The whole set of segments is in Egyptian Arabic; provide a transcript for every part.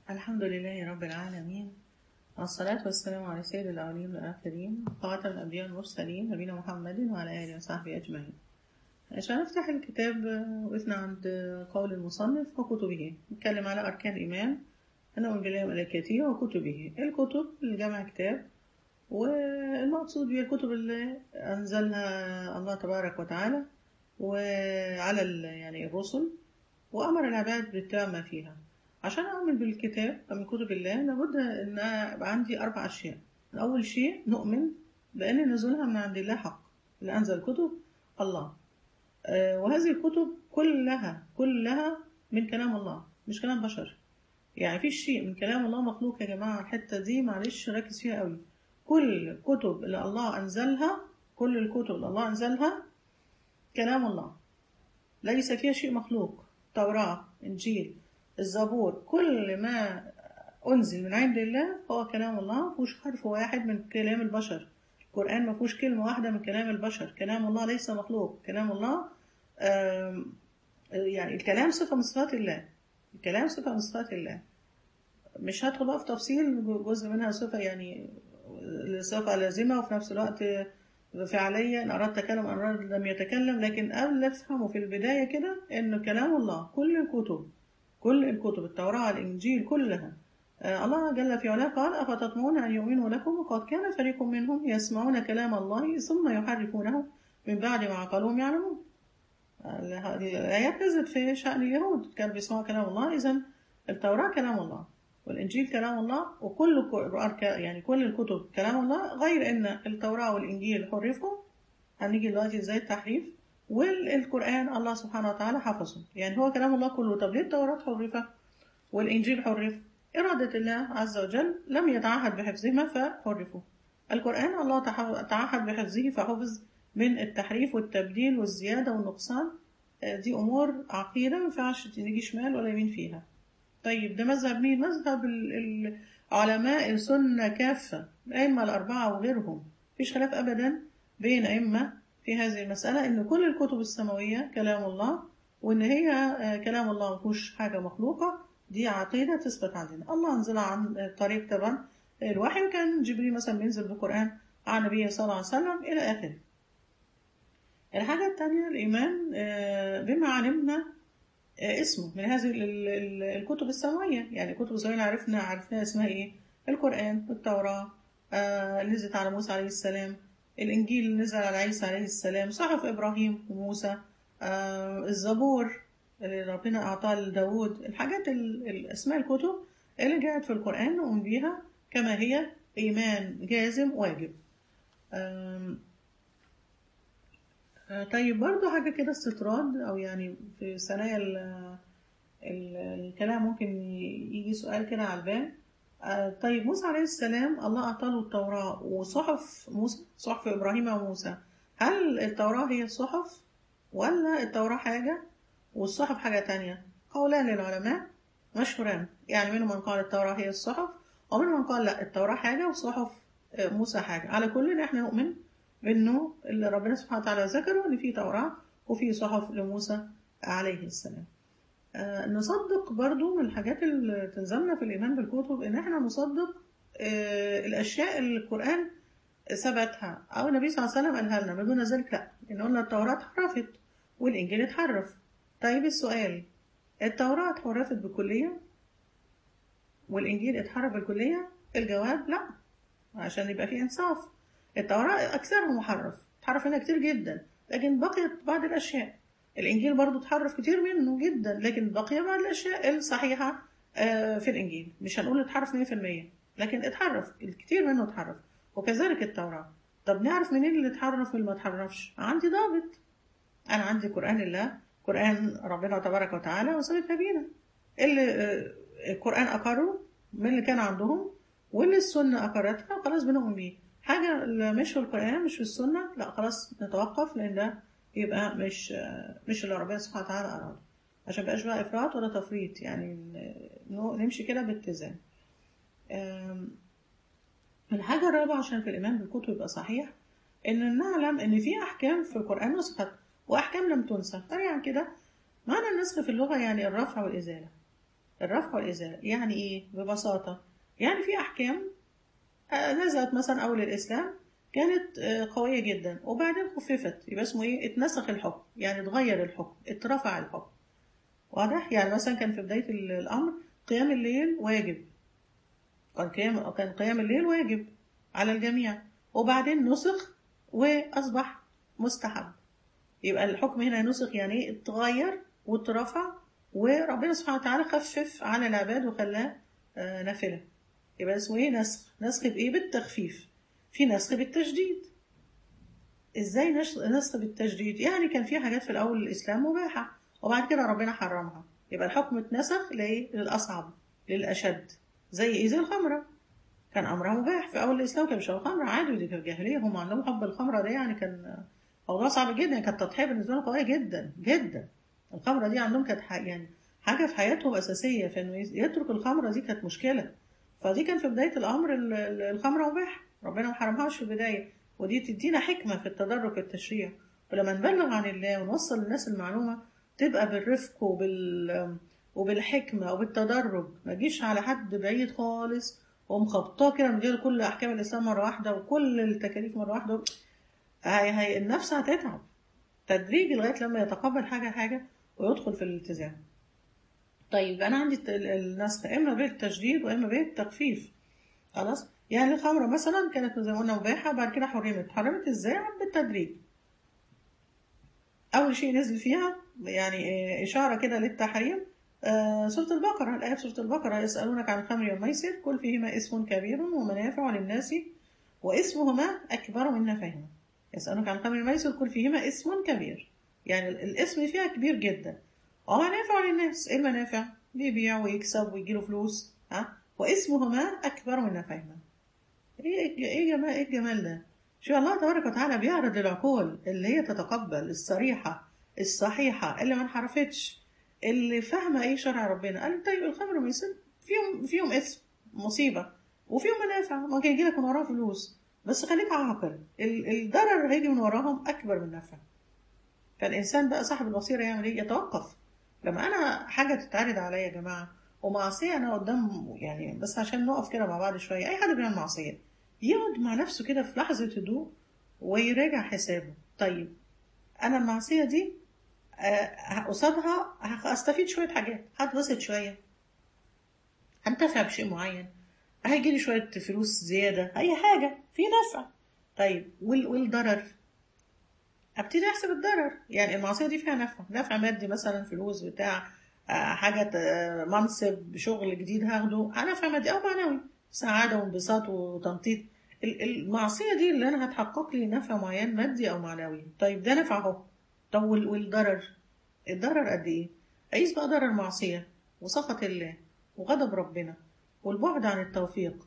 الحمد لله رب العالمين والصلاة والسلام على سيد الأولين والآخرين خاتم الأنبياء والمرسلين نبينا محمد وعلى آله وصحبه أجمعين عشان نفتح الكتاب وقفنا عند قول المصنف وكتبه نتكلم على أركان الإيمان نؤمن بالله وملائكته وكتبه الكتب الجمع كتاب والمقصود بها الكتب اللي أنزلها الله تبارك وتعالى وعلى يعني الرسل وأمر العباد باتباع ما فيها عشان أؤمن بالكتاب من كتب الله لابد أن يبقى عندي أربع أشياء أول شيء نؤمن بأن نزولها من عند الله حق اللي أنزل الكتب الله آه وهذه الكتب كلها كلها من كلام الله مش كلام بشر يعني في شيء من كلام الله مخلوق يا جماعة الحتة دي معلش ركز فيها قوي كل الكتب اللي الله أنزلها كل الكتب اللي الله أنزلها كلام الله ليس فيها شيء مخلوق توراة إنجيل الزبور كل ما أنزل من عند الله هو كلام الله مفيهوش حرف واحد من كلام البشر القرآن مفيهوش كلمة واحدة من كلام البشر كلام الله ليس مخلوق كلام الله يعني الكلام صفة من صفات الله الكلام صفة من صفات الله مش هدخل بقى في تفصيل جزء منها صفة يعني صفة لازمة وفي نفس الوقت فعليا إن أراد تكلم أن أراد لم يتكلم لكن قبل أفهمه في البداية كده إنه كلام الله كل الكتب كل الكتب التوراة الإنجيل كلها آه الله جل في علاه قال أفتطمعون أن يؤمنوا لكم وقد كان فريق منهم يسمعون كلام الله ثم يحرفونه من بعد ما عقلهم يعلمون آه الآيات نزلت في شأن اليهود كانوا بيسمعوا كلام الله إذا التوراة كلام الله والإنجيل كلام الله وكل يعني كل الكتب كلام الله غير إن التوراة والإنجيل حرفوا هنيجي دلوقتي إزاي التحريف والقرآن الله سبحانه وتعالى حفظه يعني هو كلام الله كله طب ليه التوراة حرفة والإنجيل حرف إرادة الله عز وجل لم يتعهد بحفظهما فحرفوا القرآن الله تعهد بحفظه فحفظ من التحريف والتبديل والزيادة والنقصان دي أمور عقيدة ما ينفعش نيجي شمال ولا يمين فيها طيب ده مذهب مين؟ مذهب علماء السنة كافة الأئمة الأربعة وغيرهم مفيش خلاف أبدا بين أئمة في هذه المسألة إن كل الكتب السماوية كلام الله وإن هي كلام الله مفيهوش حاجة مخلوقة دي عقيدة تثبت عندنا الله أنزلها عن طريق طبعا الوحي وكان جبريل مثلا بينزل بالقرآن عن النبي صلى الله عليه وسلم إلى آخره الحاجة الثانية الإيمان بما علمنا اسمه من هذه الكتب السماوية يعني الكتب السماوية عرفنا عرفنا اسمها إيه القرآن التوراة اللي نزلت على موسى عليه السلام الإنجيل اللي نزل على عيسى عليه السلام صحف إبراهيم وموسى آه الزبور اللي ربنا أعطاه لداود الحاجات الأسماء الكتب اللي جاءت في القرآن نؤمن بيها كما هي إيمان جازم واجب آه طيب برضو حاجة كده استطراد أو يعني في ثنايا الكلام ممكن يجي سؤال كده على البال طيب موسى عليه السلام الله أعطاله التوراة وصحف موسى صحف إبراهيم وموسى هل التوراة هي الصحف ولا التوراة حاجة والصحف حاجة تانية قولان للعلماء مشهوران يعني منهم من قال التوراة هي الصحف ومنهم من قال لا التوراة حاجة وصحف موسى حاجة على كل احنا نؤمن بأنه اللي ربنا سبحانه وتعالى ذكره إن في توراة وفي صحف لموسى عليه السلام آه نصدق برضو من الحاجات اللي تلزمنا في الإيمان بالكتب إن إحنا نصدق آه الأشياء اللي القرآن ثبتها أو النبي صلى الله عليه وسلم قالها لنا من دون ذلك لأ إن قلنا التوراة اتحرفت والإنجيل اتحرف طيب السؤال التوراة اتحرفت بكلية والإنجيل اتحرف بالكلية الجواب لأ عشان يبقى في إنصاف التوراة أكثرها محرف اتحرف منها كتير جدا لكن بقيت بعض الأشياء الإنجيل برضو اتحرف كتير منه جدا لكن بقي بعض الأشياء الصحيحة في الإنجيل مش هنقول اتحرف 100% لكن اتحرف الكثير منه اتحرف وكذلك التوراة طب نعرف منين اللي اتحرف واللي ما اتحرفش عندي ضابط أنا عندي قرآن الله قرآن ربنا تبارك وتعالى وسنة نبينا اللي القرآن أقره من اللي كان عندهم واللي السنة أقرتها خلاص بنؤمن بيه حاجة مش في القرآن مش في السنة لا خلاص نتوقف لأن ده يبقى مش مش اللي ربنا سبحانه وتعالى أراده عشان مبقاش بقى إفراط ولا تفريط يعني نمشي كده باتزان الحاجة الرابعة عشان في الإيمان بالكتب يبقى صحيح إن نعلم إن في أحكام في القرآن نسخت وأحكام لم تنسخ سريعا كده معنى النسخ في اللغة يعني الرفع والإزالة الرفع والإزالة يعني إيه ببساطة يعني في أحكام آه، نزلت مثلا أول الإسلام كانت آه، قوية جدا وبعدين خففت يبقى اسمه إيه اتنسخ الحكم يعني اتغير الحكم اترفع الحكم واضح يعني مثلا كان في بداية ال- الأمر قيام الليل واجب كان قيام كان قيام الليل واجب على الجميع وبعدين نسخ وأصبح مستحب يبقى الحكم هنا نسخ يعني ايه اتغير واترفع وربنا سبحانه وتعالى خفف على العباد وخلاه آه، نافلة يبقى اسمه ايه نسخ نسخ بايه بالتخفيف في نسخ بالتجديد ازاي نش- نسخ بالتجديد يعني كان في حاجات في الاول الاسلام مباحة وبعد كده ربنا حرمها يبقى الحكم اتنسخ لايه للاصعب للاشد زي ايه زي الخمرة كان امرها مباح في اول الاسلام كانوا بيشربوا خمرة عادي ودي كانت جاهلية هم عندهم حب الخمرة ده يعني كان موضوع صعب جدا كانت تضحية بالنسبة لهم قوية جدا جدا الخمرة دي عندهم كانت ح- يعني حاجة في حياتهم أساسية فإنه يس- يترك الخمرة دي كانت مشكلة فدي كان في بداية الأمر ال- ال- الخمرة مباح ربنا ما حرمهاش في البداية ودي تدينا حكمة في التدرج في التشريع ولما نبلغ عن الله ونوصل للناس المعلومة تبقى بالرفق وبال وبالحكمة وبالتدرج ما تجيش على حد بعيد خالص ومخبطاه كده من غير كل أحكام الإسلام مرة واحدة وكل التكاليف مرة واحدة هي هي النفس هتتعب تدريجي لغايه لما يتقبل حاجه حاجه ويدخل في الالتزام طيب انا عندي الت- ال- النسخ اما بالتجديد واما بالتخفيف خلاص يعني الخمره مثلا كانت زي ما قلنا مباحه وبعد كده حرمت حرمت ازاي بالتدريج اول شيء نزل فيها يعني آه، اشاره كده للتحريم آه، سورة البقرة الآية في سورة البقرة يسألونك عن الخمر والميسر قل فيهما اسم كبير ومنافع للناس واسمهما أكبر من نفعهما يسألونك عن الخمر والميسر قل فيهما اسم كبير يعني ال- الاسم فيها كبير جدا ومنافع للناس ايه المنافع بيبيع ويكسب ويجيله فلوس ها واسمهما أكبر من نفعهما ايه ايه جمال ايه الجمال ده شو الله تبارك وتعالى بيعرض العقول اللي هي تتقبل الصريحة الصحيحة اللي ما انحرفتش اللي فاهمة ايه شرع ربنا قال طيب الخمر والميسر فيهم فيهم اسم مصيبة وفيهم منافع ممكن يجي لك من وراها فلوس بس خليك عاقل ال- الضرر اللي هيجي من وراهم أكبر من النفع فالإنسان بقى صاحب البصيرة يعمل ايه يتوقف لما أنا حاجة تتعرض عليا يا جماعة ومعصية أنا قدام يعني بس عشان نقف كده مع بعض شوية أي حد بيعمل معصية يقعد مع نفسه كده في لحظة هدوء ويراجع حسابه طيب أنا المعصية دي آه، قصادها هستفيد شوية حاجات هتبسط شوية هنتفع بشيء معين هيجي لي شوية فلوس زيادة أي حاجة في نفع طيب وال- والضرر ابتدي احسب الضرر يعني المعصيه دي فيها نفع نفع مادي مثلا فلوس بتاع آه، حاجه آه، منصب شغل جديد هاخده آه، نفع مادي او معنوي سعاده وانبساط وتنطيط ال- المعصيه دي اللي انا هتحقق لي نفع معين مادي او معنوي طيب ده نفع اهو طب وال- والضرر الضرر قد ايه قيس بقى ضرر معصيه وسخط الله وغضب ربنا والبعد عن التوفيق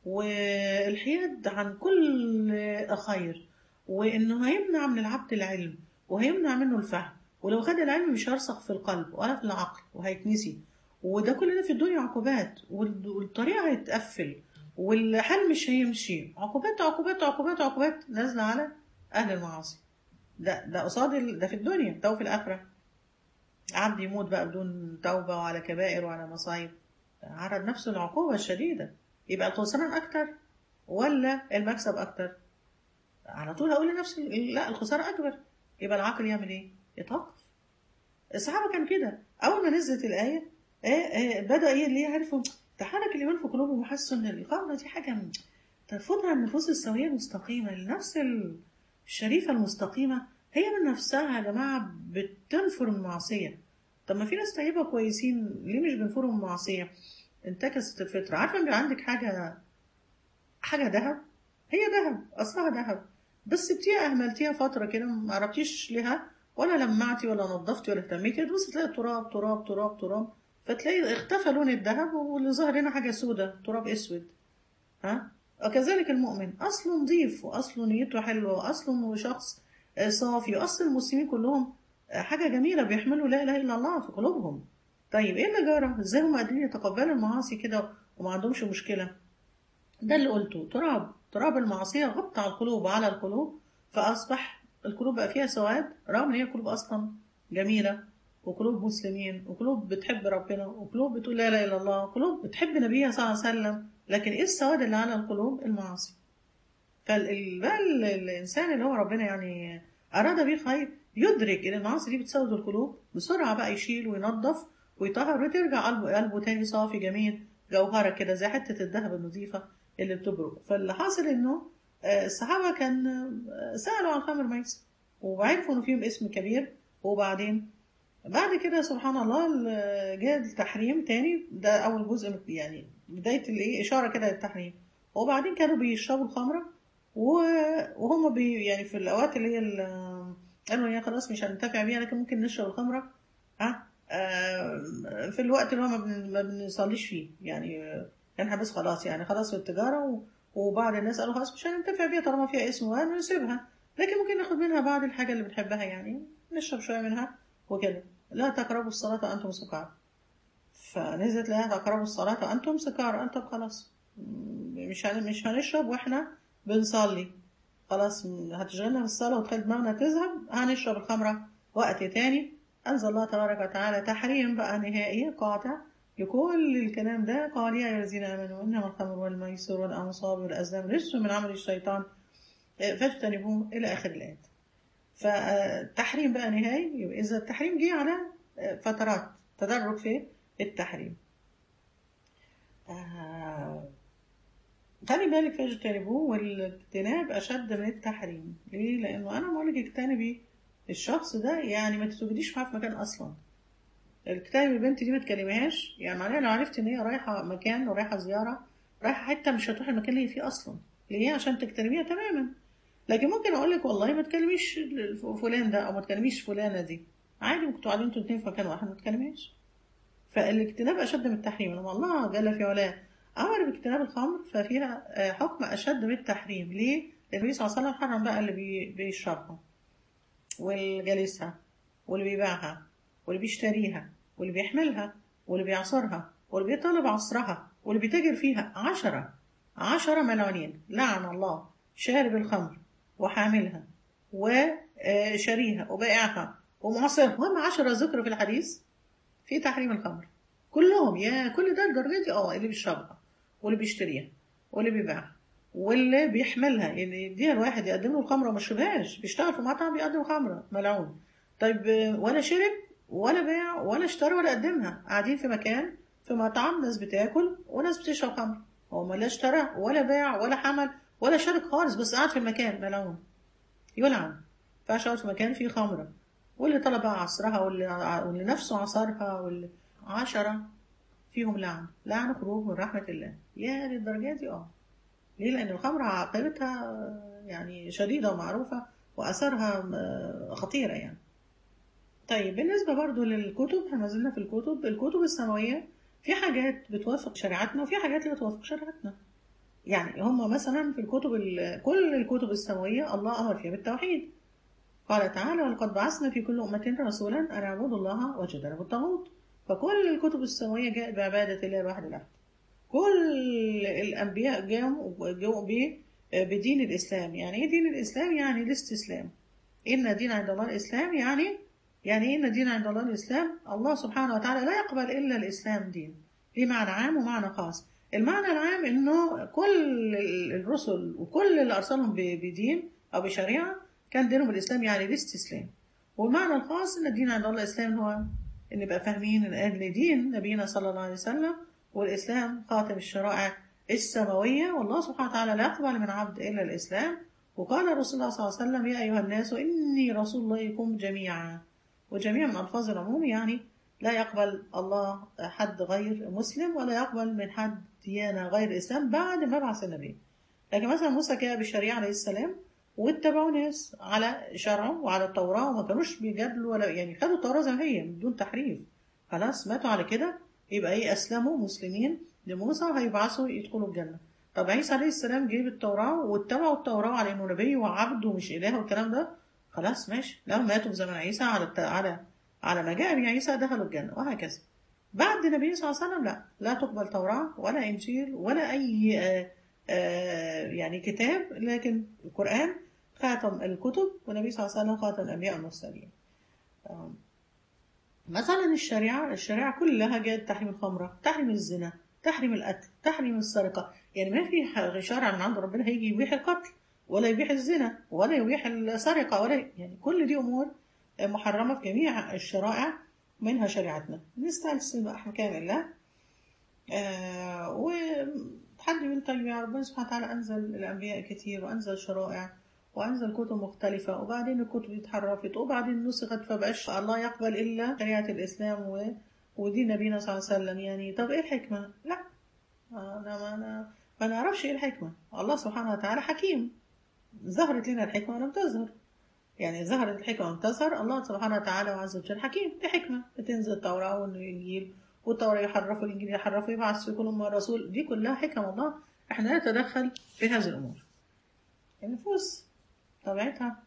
والحياد عن كل خير وانه هيمنع من العبد العلم وهيمنع منه الفهم ولو خد العلم مش هيرسخ في القلب ولا في العقل وهيتنسي وده كل ده في الدنيا عقوبات وال- والطريق هيتقفل والحال مش هيمشي عقوبات عقوبات عقوبات عقوبات نازلة على أهل المعاصي ده ده قصاد ال- ده في الدنيا ده في الآخرة عبد يموت بقى بدون توبة وعلى كبائر وعلى مصايب عرض نفسه العقوبة الشديدة يبقى الخسران أكتر ولا المكسب أكتر على طول هقول لنفسي لا الخسارة أكبر يبقى العقل يعمل إيه؟ يتوقف الصحابة كان كده أول ما نزلت الآية إيه إيه بدأ إيه اللي يعرفوا تحرك الإيمان في قلوبهم وحسوا إن الخمرة دي حاجة م- ترفضها النفوس السوية المستقيمة النفس الشريفة المستقيمة هي من نفسها يا جماعة بتنفر من المعصية طب ما في ناس طيبة كويسين ليه مش بينفروا من المعصية؟ انتكست الفطرة عارفة إن بيبقى عندك حاجة حاجة ذهب هي ذهب أصلها ذهب بس بتيها أهملتيها فترة كده ما عرفتيش ليها ولا لمعتي ولا نظفتي ولا اهتميتي تبص تلاقي تراب تراب تراب تراب فتلاقي اختفى لون الذهب واللي ظهر هنا حاجة سودة تراب أسود ها وكذلك المؤمن أصله نظيف وأصله نيته حلوة وأصله شخص آه، صافي وأصل المسلمين كلهم آه، حاجة جميلة بيحملوا لا إله إلا الله في قلوبهم طيب إيه اللي جرى؟ إزاي هم قادرين يتقبلوا المعاصي كده وما عندهمش مشكلة؟ ده اللي قلته تراب تراب المعصية غطى على القلوب وعلى القلوب فأصبح القلوب بقى فيها سواد رغم إن هي قلوب أصلا جميلة وقلوب مسلمين وقلوب بتحب ربنا وقلوب بتقول لا اله الا الله وقلوب بتحب نبيها صلى الله عليه وسلم لكن ايه السواد اللي على القلوب المعاصي فبقى الانسان اللي هو ربنا يعني اراد بيه خير يدرك ان المعاصي دي بتسود القلوب بسرعه بقى يشيل وينظف ويطهر وترجع قلبه قلبه تاني صافي جميل جوهره كده زي حته الذهب النظيفه اللي بتبرق فاللي حاصل انه الصحابه كان سالوا عن خمر ميسر وعرفوا انه فيهم اسم كبير وبعدين بعد كده سبحان الله جاء التحريم تاني ده اول جزء يعني بدايه الايه اشاره كده للتحريم وبعدين كانوا بيشربوا الخمره وهم بي يعني في الاوقات اللي هي قالوا يا خلاص مش هننتفع بيها لكن ممكن نشرب الخمره ها آه في الوقت اللي هو ما بنصليش فيه يعني كان بس خلاص يعني خلاص في التجاره وبعض الناس قالوا خلاص مش هننتفع بيها طالما فيها اسم وهن نسيبها لكن ممكن ناخد منها بعض الحاجه اللي بنحبها يعني نشرب شويه منها وكده لا تقربوا الصلاه وانتم سكارى فنزلت لا تقربوا الصلاه وانتم سكارى انتم خلاص مش مش هنشرب واحنا بنصلي خلاص هتشغلنا بالصلاة وتخلي دماغنا تذهب هنشرب الخمرة وقت تاني أنزل الله تبارك وتعالى تحريم بقى نهائي قاطع لكل الكلام ده قال يا الذين آمنوا إنما الخمر والميسر والأنصاب والأزلام رجس من عمل الشيطان فاجتنبوه إلى آخر الآيات فالتحريم بقى نهائي إذا التحريم جه على فترات تدرج في التحريم آه خلي بالك فاجتنبوه والاجتناب أشد من التحريم ليه؟ لأنه أنا بقول لك اجتنبي الشخص ده يعني ما تتوجديش معاه في مكان أصلا اجتنبي البنت دي ما تكلميهاش يعني معناها لو عرفت إن هي رايحة مكان ورايحة زيارة رايحة حتة مش هتروح المكان اللي هي فيه أصلا ليه؟ عشان تجتنبيها تماما لكن ممكن أقول لك والله ما تكلميش فلان ده أو ما تكلميش فلانة دي عادي ممكن تقعدوا انتوا الاثنين في مكان واحد ما تكلميش فالاجتناب أشد من التحريم لما الله جل في علاه أمر باجتناب الخمر ففيها حكم أشد من التحريم ليه؟ لأن النبي صلى الله عليه وسلم حرم بقى اللي بي بيشربها والجالسها واللي بيبيعها واللي بيشتريها واللي بيحملها واللي بيعصرها واللي بيطلب عصرها واللي بيتاجر فيها عشرة عشرة ملعونين لعن الله شارب الخمر وحاملها وشاريها وبائعها ومعصرها هم عشرة ذكر في الحديث في تحريم الخمر كلهم يا كل ده الدرجة دي اه اللي بيشربها واللي بيشتريها واللي بيبيعها واللي بيحملها يعني يديها الواحد يقدم له الخمره وما يشربهاش بيشتغل في مطعم بيقدم خمره ملعون طيب ولا شرب ولا باع ولا اشترى ولا قدمها قاعدين في مكان في مطعم ناس بتاكل وناس بتشرب خمر هو ما لا اشترى ولا باع ولا حمل ولا شارك خالص بس قاعد في المكان ملعون يلعن فينفعش يقعد في مكان فيه خمره واللي طلب عصرها واللي, واللي نفسه عصرها واللي عشرة فيهم لعن لعن خروج من رحمة الله يا للدرجة دي اه ليه لأن الخمر عاقبتها يعني شديدة ومعروفة وأثرها خطيرة يعني طيب بالنسبة برضو للكتب احنا ما زلنا في الكتب الكتب السماوية في حاجات بتوافق شريعتنا وفي حاجات لا توافق شريعتنا يعني هم مثلا في الكتب كل الكتب السماوية الله أمر فيها بالتوحيد قال تعالى ولقد بعثنا في كل أمة رسولا أن اعبدوا الله واجتنبوا الطاغوت فكل الكتب السماوية جاءت بعبادة الله الواحد الأحد كل الأنبياء جاءوا جاءوا بدين الإسلام يعني إيه دين الإسلام؟ يعني الاستسلام إن دين عند الله الإسلام يعني يعني إيه إن دين عند الله الإسلام؟ الله سبحانه وتعالى لا يقبل إلا الإسلام دين ليه معنى عام ومعنى خاص المعنى العام إنه كل الرسل وكل اللي أرسلهم بدين أو بشريعة كان دينهم الإسلام يعني الاستسلام والمعنى الخاص إن الدين عند الله الإسلام هو إن نبقى فاهمين إن أهل دين نبينا صلى الله عليه وسلم والإسلام خاتم الشرائع السماوية والله سبحانه وتعالى لا يقبل من عبد إلا الإسلام وقال رسول الله صلى الله عليه وسلم يا أيها الناس إني رسول الله إليكم جميعا وجميع من ألفاظ العموم يعني لا يقبل الله حد غير مسلم ولا يقبل من حد ديانة غير الإسلام بعد ما بعث النبي لكن مثلا موسى جاء بالشريعة عليه السلام واتبعوا ناس على شرعه وعلى التوراة وما كانوش بيجادلوا ولا يعني خدوا التوراة زي ما هي بدون تحريف خلاص ماتوا على كده يبقى ايه اسلموا مسلمين لموسى وهيبعثوا يدخلوا الجنة طب عيسى عليه السلام جه بالتوراة واتبعوا التوراة على انه نبي وعبد ومش اله والكلام ده خلاص ماشي لو ماتوا في زمن عيسى على الت... على على ما جاء به عيسى دخلوا الجنة وهكذا بعد النبي صلى الله عليه وسلم لا لا تقبل توراة ولا انجيل ولا اي آآ آآ يعني كتاب لكن القرآن خاتم الكتب والنبي صلى الله عليه وسلم خاتم الأنبياء والمرسلين مثلا الشريعة الشريعة كلها جاءت تحريم الخمرة تحريم الزنا تحريم القتل تحريم السرقة يعني ما في ح- شرع من عند ربنا هيجي يبيح القتل ولا يبيح الزنا ولا يبيح السرقة ولا يعني كل دي أمور محرمة في جميع الشرائع منها شريعتنا نستلزم بقى أحكام الله آه وحد يقول طيب يا ربنا سبحانه وتعالى أنزل الأنبياء كتير وأنزل شرائع وأنزل كتب مختلفة وبعدين الكتب دي اتحرفت وبعدين نسخت فبقاش الله يقبل إلا شريعة الإسلام و... ودين نبينا صلى الله عليه وسلم يعني طب إيه الحكمة؟ لا أنا ما أنا ما نعرفش إيه الحكمة الله سبحانه وتعالى حكيم ظهرت لنا الحكمة ولم تظهر يعني ظهرت الحكمة ولم تظهر الله سبحانه وتعالى وعز وجل حكيم دي حكمة بتنزل التوراة والإنجيل والتوراة يحرفوا الإنجيل يحرفوا يبعث في كل أمة رسول دي كلها حكم الله إحنا لا نتدخل في هذه الأمور النفوس طبيعتها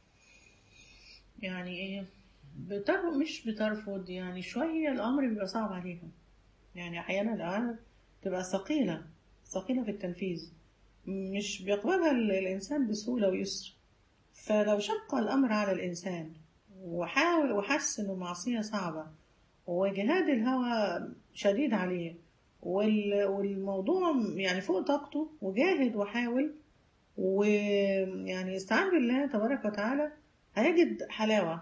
يعني ايه بترفض مش بترفض يعني شوية الأمر بيبقى صعب عليهم يعني أحيانا الأمر تبقى ثقيلة ثقيلة في التنفيذ مش بيقبلها ال- الإنسان بسهولة ويسر فلو شق الأمر على الإنسان وحاول وحس إنه معصية صعبة وجهاد الهوى شديد عليه وال- والموضوع يعني فوق طاقته وجاهد وحاول ويعني استعان بالله تبارك وتعالى هيجد حلاوة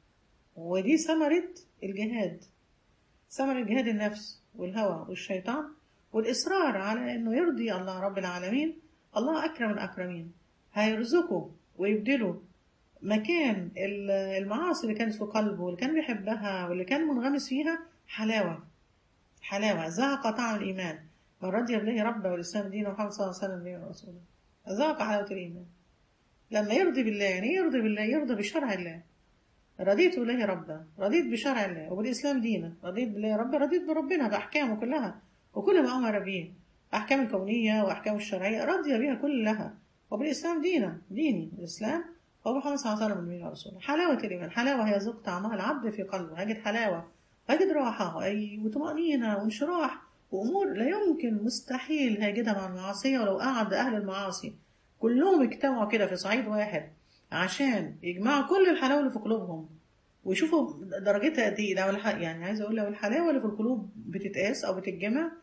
ودي ثمرة الجهاد ثمرة جهاد النفس والهوى والشيطان والإصرار على إنه يرضي الله رب العالمين الله أكرم الأكرمين هيرزقه ويبدله مكان ال- المعاصي اللي كانت في قلبه واللي كان بيحبها واللي كان منغمس فيها حلاوة حلاوة ذاق طعم الإيمان من رضي بالله ربا والإسلام دينا ومحمد صلى الله عليه وسلم نبيا ورسولا ذاق حلاوة الإيمان لما يرضي بالله يعني إيه يرضي بالله يرضي بشرع الله رضيت بالله ربا رضيت بشرع الله وبالإسلام دينا رضيت بالله ربا رضيت بربنا بأحكامه كلها وكل ما أمر به أحكام الكونية وأحكام الشرعية رضي بها كلها وبالإسلام دينا ديني الإسلام هو محمد صلى الله عليه وسلم نبينا ورسوله حلاوة الإيمان حلاوة هيذوق طعمها العبد في قلبه هيجد حلاوة هيجد راحة أي وطمأنينة وانشراح وأمور لا يمكن مستحيل هيجدها مع المعاصية ولو قعد أهل المعاصي كلهم اجتمعوا كده في صعيد واحد عشان يجمعوا كل الحلاوة اللي في قلوبهم ويشوفوا درجتها قد ايه لو الح... يعني عايزه اقول لو الحلاوه اللي في القلوب بتتقاس او بتتجمع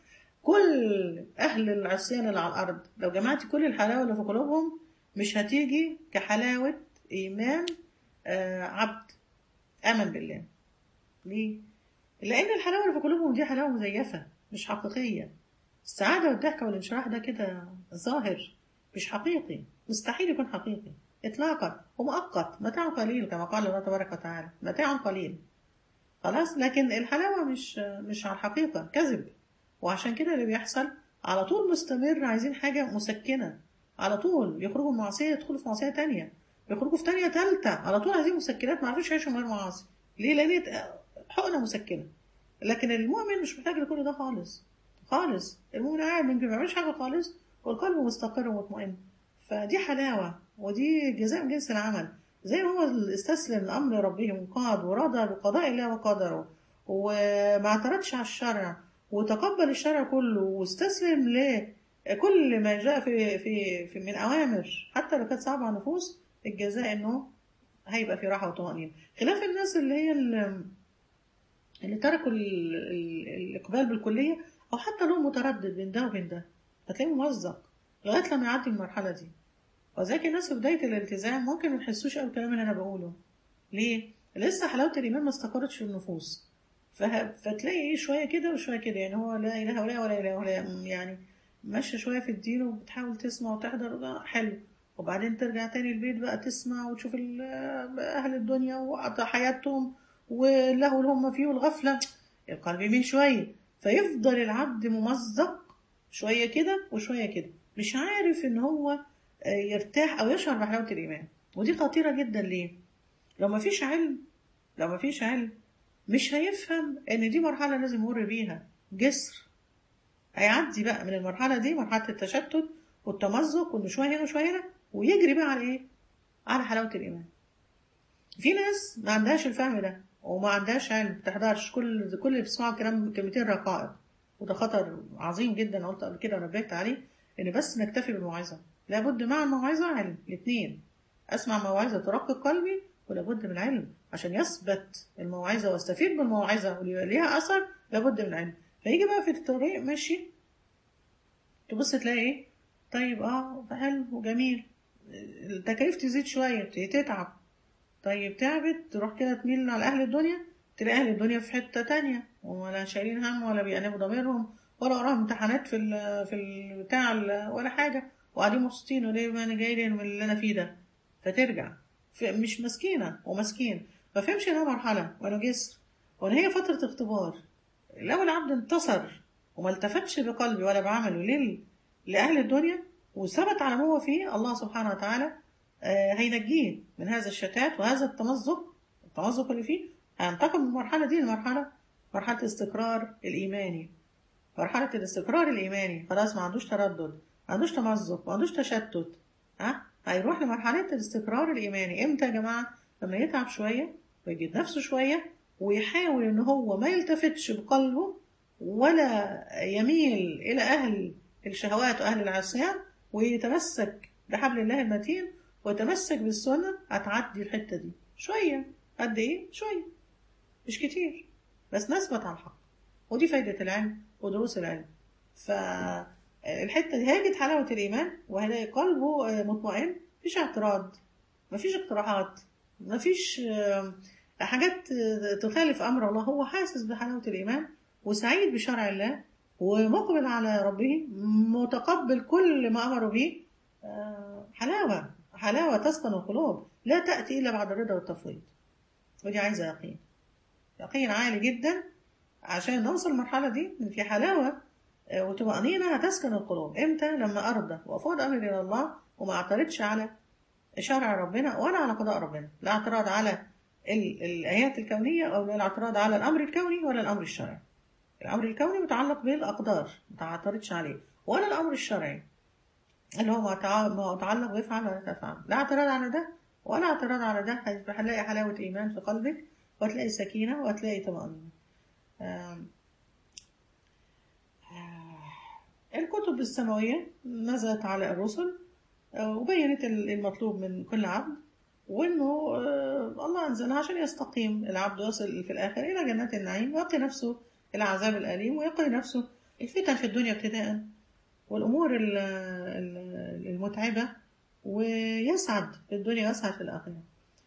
كل اهل العصيان اللي على الارض لو جمعتي كل الحلاوه اللي في قلوبهم مش هتيجي كحلاوه ايمان آه عبد امن بالله ليه لان الحلاوه اللي في قلوبهم دي حلاوه مزيفه مش حقيقيه السعاده والضحكه والانشراح ده كده ظاهر مش حقيقي مستحيل يكون حقيقي اطلاقا ومؤقت متاع قليل كما قال الله تبارك وتعالى متاع قليل خلاص لكن الحلاوه مش مش على الحقيقه كذب وعشان كده اللي بيحصل على طول مستمر عايزين حاجه مسكنه على طول يخرجوا من معصيه يدخلوا في معصيه تانية يخرجوا في تانية تالتة على طول عايزين مسكنات ما عرفوش يعيشوا من غير معاصي ليه لان حقنه مسكنه لكن المؤمن مش محتاج لكل ده خالص خالص المؤمن قاعد ما بيعملش حاجه خالص والقلب مستقر ومطمئن فدي حلاوه ودي جزاء من جنس العمل زي ما هو استسلم لامر ربه منقاد ورضى بقضاء الله وقدره وما اعترضش على الشرع وتقبل الشرع كله واستسلم لكل ما جاء في في, في من اوامر حتى لو كانت صعبه على النفوس الجزاء انه هيبقى في راحه وطمانينه خلاف الناس اللي هي اللي تركوا ال ال الاقبال بالكليه او حتى لو متردد بين ده وبين ده هتلاقيه ممزق لغايه لما يعدي المرحله دي وذلك الناس في بدايه الالتزام ممكن ما يحسوش قوي الكلام اللي انا بقوله ليه لسه حلاوه الايمان ما استقرتش في النفوس فه... فتلاقي ايه شويه كده وشويه كده يعني هو لا اله ولا ولا اله ولا يعني ماشيه شويه في الدين وبتحاول تسمع وتحضر حلو وبعدين ترجع تاني البيت بقى تسمع وتشوف اهل الدنيا وحياتهم واللهو اللي هم فيه والغفله القلب يمين شويه فيفضل العبد ممزق شويه كده وشويه كده مش عارف ان هو يرتاح او يشعر بحلاوه الايمان ودي خطيره جدا ليه لو ما فيش علم لو ما فيش علم مش هيفهم ان دي مرحله لازم يمر بيها جسر هيعدي بقى من المرحله دي مرحله التشتت والتمزق وانه شويه هنا وشويه هنا ويجري بقى على ايه على حلاوه الايمان في ناس ما عندهاش الفهم ده وما عندهاش علم ما بتحضرش كل كل اللي بيسمعوا كلام كلمتين رقائق وده خطر عظيم جدا قلت قبل كده ونبهت عليه ان بس نكتفي بالموعظه لابد مع الموعظه علم الاثنين اسمع موعظه ترقق قلبي ولابد من العلم عشان يثبت الموعظة واستفيد من الموعظة واللي ليها أثر لابد من العلم فيجي بقى في الطريق ماشي تبص تلاقي ايه طيب اه حلو وجميل التكاليف تزيد شوية تبتدي تتعب طيب تعبت تروح كده تميل على أهل الدنيا تلاقي أهل الدنيا في حتة تانية ولا شايلين هم ولا بيأنبوا ضميرهم ولا وراهم امتحانات في ال في البتاع ولا حاجة وقاعدين مبسوطين وليه ما أنا جاي لي من اللي أنا فيه ده فترجع مش مسكينة ومسكين ما فهمش إنها مرحلة ولا جسر وإن هي فترة اختبار لو العبد انتصر وما التفتش بقلبه ولا بعمله لل لأهل الدنيا وثبت على ما هو فيه الله سبحانه وتعالى آه هينجيه من هذا الشتات وهذا التمزق التمزق اللي فيه هينتقل من المرحلة دي لمرحلة مرحلة الاستقرار الإيماني مرحلة الاستقرار الإيماني خلاص ما عندوش تردد ما عندوش تمزق ما عندوش تشتت ها هيروح لمرحلة الاستقرار الإيماني إمتى يا جماعة لما يتعب شوية ويجد نفسه شوية ويحاول إن هو ما يلتفتش بقلبه ولا يميل إلى أهل الشهوات وأهل العصيان ويتمسك بحبل الله المتين ويتمسك بالسنة هتعدي الحتة دي شوية قد إيه؟ شوية مش كتير بس نثبت على الحق ودي فايدة العلم ودروس العلم فالحتة دي هيجد حلاوة الإيمان وهيلاقي قلبه مطمئن مفيش اعتراض مفيش اقتراحات مفيش حاجات تخالف أمر الله هو حاسس بحلاوة الإيمان وسعيد بشرع الله ومقبل على ربه متقبل كل ما أمر به حلاوة حلاوة تسكن القلوب لا تأتي إلا بعد الرضا والتفويض ودي عايزة يقين يقين عالي جدا عشان نوصل المرحلة دي إن في حلاوة وطمأنينة هتسكن القلوب إمتى لما أرضى وأفوض أمري إلى الله وما أعترضش على شرع ربنا ولا على قضاء ربنا لا اعتراض على الآيات الكونية أو لا الاعتراض على الأمر الكوني ولا الأمر الشرعي الأمر الكوني متعلق بالأقدار ما تعترضش عليه ولا الأمر الشرعي اللي هو متعلق بفعل ولا تفعل لا اعتراض على ده ولا اعتراض على ده هتلاقي حلاوة إيمان في قلبك وهتلاقي سكينة وهتلاقي طمأنينة الكتب السماوية نزلت على الرسل وبينت المطلوب من كل عبد وانه الله انزلها عشان يستقيم العبد يصل في الاخر الى جنات النعيم ويقي نفسه العذاب الاليم ويقي نفسه الفتن في الدنيا ابتداء والامور المتعبه ويسعد في الدنيا ويسعد في الاخره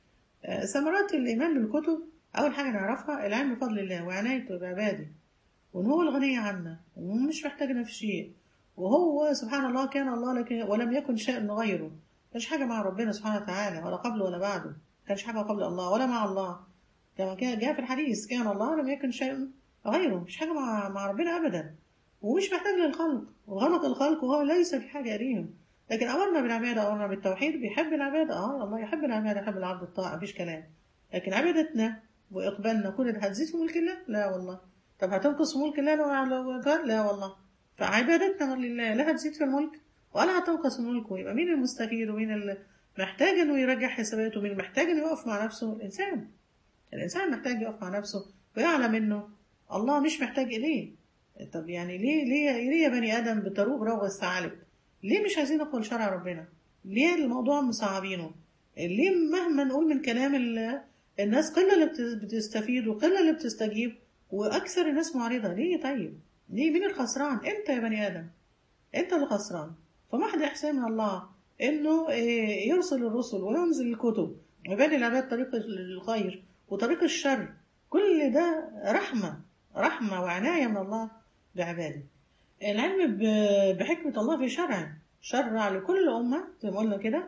ثمرات الايمان بالكتب اول حاجه نعرفها العلم بفضل الله وعنايته بعباده وان هو الغني عنا ومش محتاجنا في شيء وهو سبحان الله كان الله لك ولم يكن شيء غيره مش حاجة مع ربنا سبحانه وتعالى ولا قبله ولا بعده كانش حاجة قبل الله ولا مع الله كما كان جاء في الحديث كان الله لم يكن شيء غيره مش حاجة مع, مع ربنا أبدا ومش محتاج للخلق وغلق الخلق وهو ليس في حاجة إليهم لكن أمرنا بالعبادة أمرنا بالتوحيد بيحب العبادة اه الله يحب العبادة يحب العبد الطاعة مفيش كلام لكن عبادتنا وإقبالنا كل ده هتزيد في ملك الله لا والله طب هتنقص ملك الله لو قال لا والله فعبادتنا لله لا هتزيد في الملك ولا هتنقص ملكه يبقى مين المستفيد ومين اللي محتاج انه يراجع حساباته ومين محتاج انه يقف مع نفسه الانسان الانسان محتاج يقف مع نفسه ويعلم انه الله مش محتاج اليه طب يعني ليه ليه ليه يا بني ادم بتروج روغ الثعالب ليه مش عايزين نقول شرع ربنا ليه الموضوع مصعبينه ليه مهما نقول من كلام الناس قله اللي بتستفيد وقله اللي بتستجيب واكثر الناس معرضه ليه طيب ليه مين الخسران انت يا بني ادم انت اللي خسران فمحض احسان من الله انه يرسل الرسل وينزل الكتب ويبين العباد طريق الخير وطريق الشر كل ده رحمه رحمه وعنايه من الله بعباده العلم بحكمه الله في شرع شرع لكل امه زي ما قلنا كده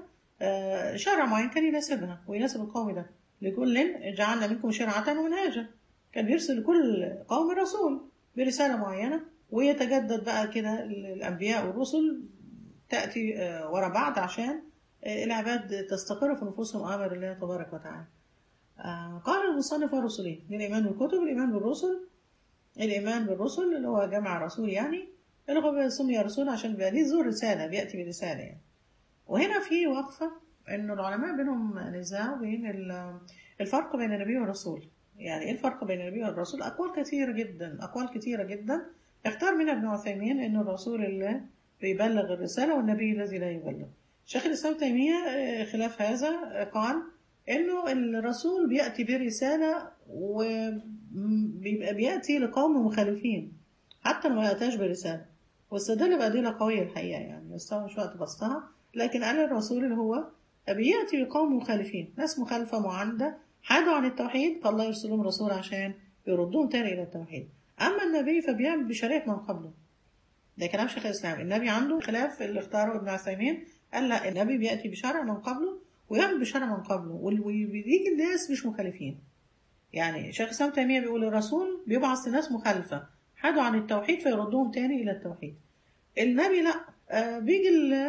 شرع معين كان يناسبها ويناسب القوم ده لكل جعلنا منكم شرعه ومنهاجا كان بيرسل لكل قوم رسول برسالة معينة ويتجدد بقى كده الأنبياء والرسل تأتي ورا بعض عشان العباد تستقر في نفوسهم أمر الله تبارك وتعالى قال المصنف والرسلين الإيمان بالكتب الإيمان بالرسل الإيمان بالرسل اللي هو جمع رسول يعني اللي هو سمي رسول عشان بيبقى ليه ذو رسالة بيأتي برسالة يعني وهنا في وقفة إنه العلماء بينهم نزاع بين الفرق بين النبي والرسول يعني ايه الفرق بين النبي والرسول اقوال كثيره جدا اقوال كثيره جدا اختار منها ابن عثيمين انه الرسول اللي بيبلغ الرساله والنبي الذي لا يبلغ شيخ الاسلام تيميه خلاف هذا قال انه الرسول بياتي برساله وبيبقى بياتي لقوم مخالفين حتى لو ما اتاش برساله واستدل بادله قويه الحقيقه يعني بس طبعا مش وقت بسطها لكن قال الرسول اللي هو بياتي بقوم مخالفين ناس مخالفه معانده حادوا عن التوحيد فالله يرسل لهم رسول عشان يردهم تاني الى التوحيد اما النبي فبيعمل بشريعه من قبله ده كلام شيخ الاسلام النبي عنده خلاف اللي اختاره ابن عثيمين قال لا النبي بياتي بشرع من قبله ويعمل بشرع من قبله وبيجي الناس مش مخالفين يعني شيخ الاسلام تيميه بيقول الرسول بيبعث لناس مخالفه حادوا عن التوحيد فيردهم تاني الى التوحيد النبي لا آه بيجي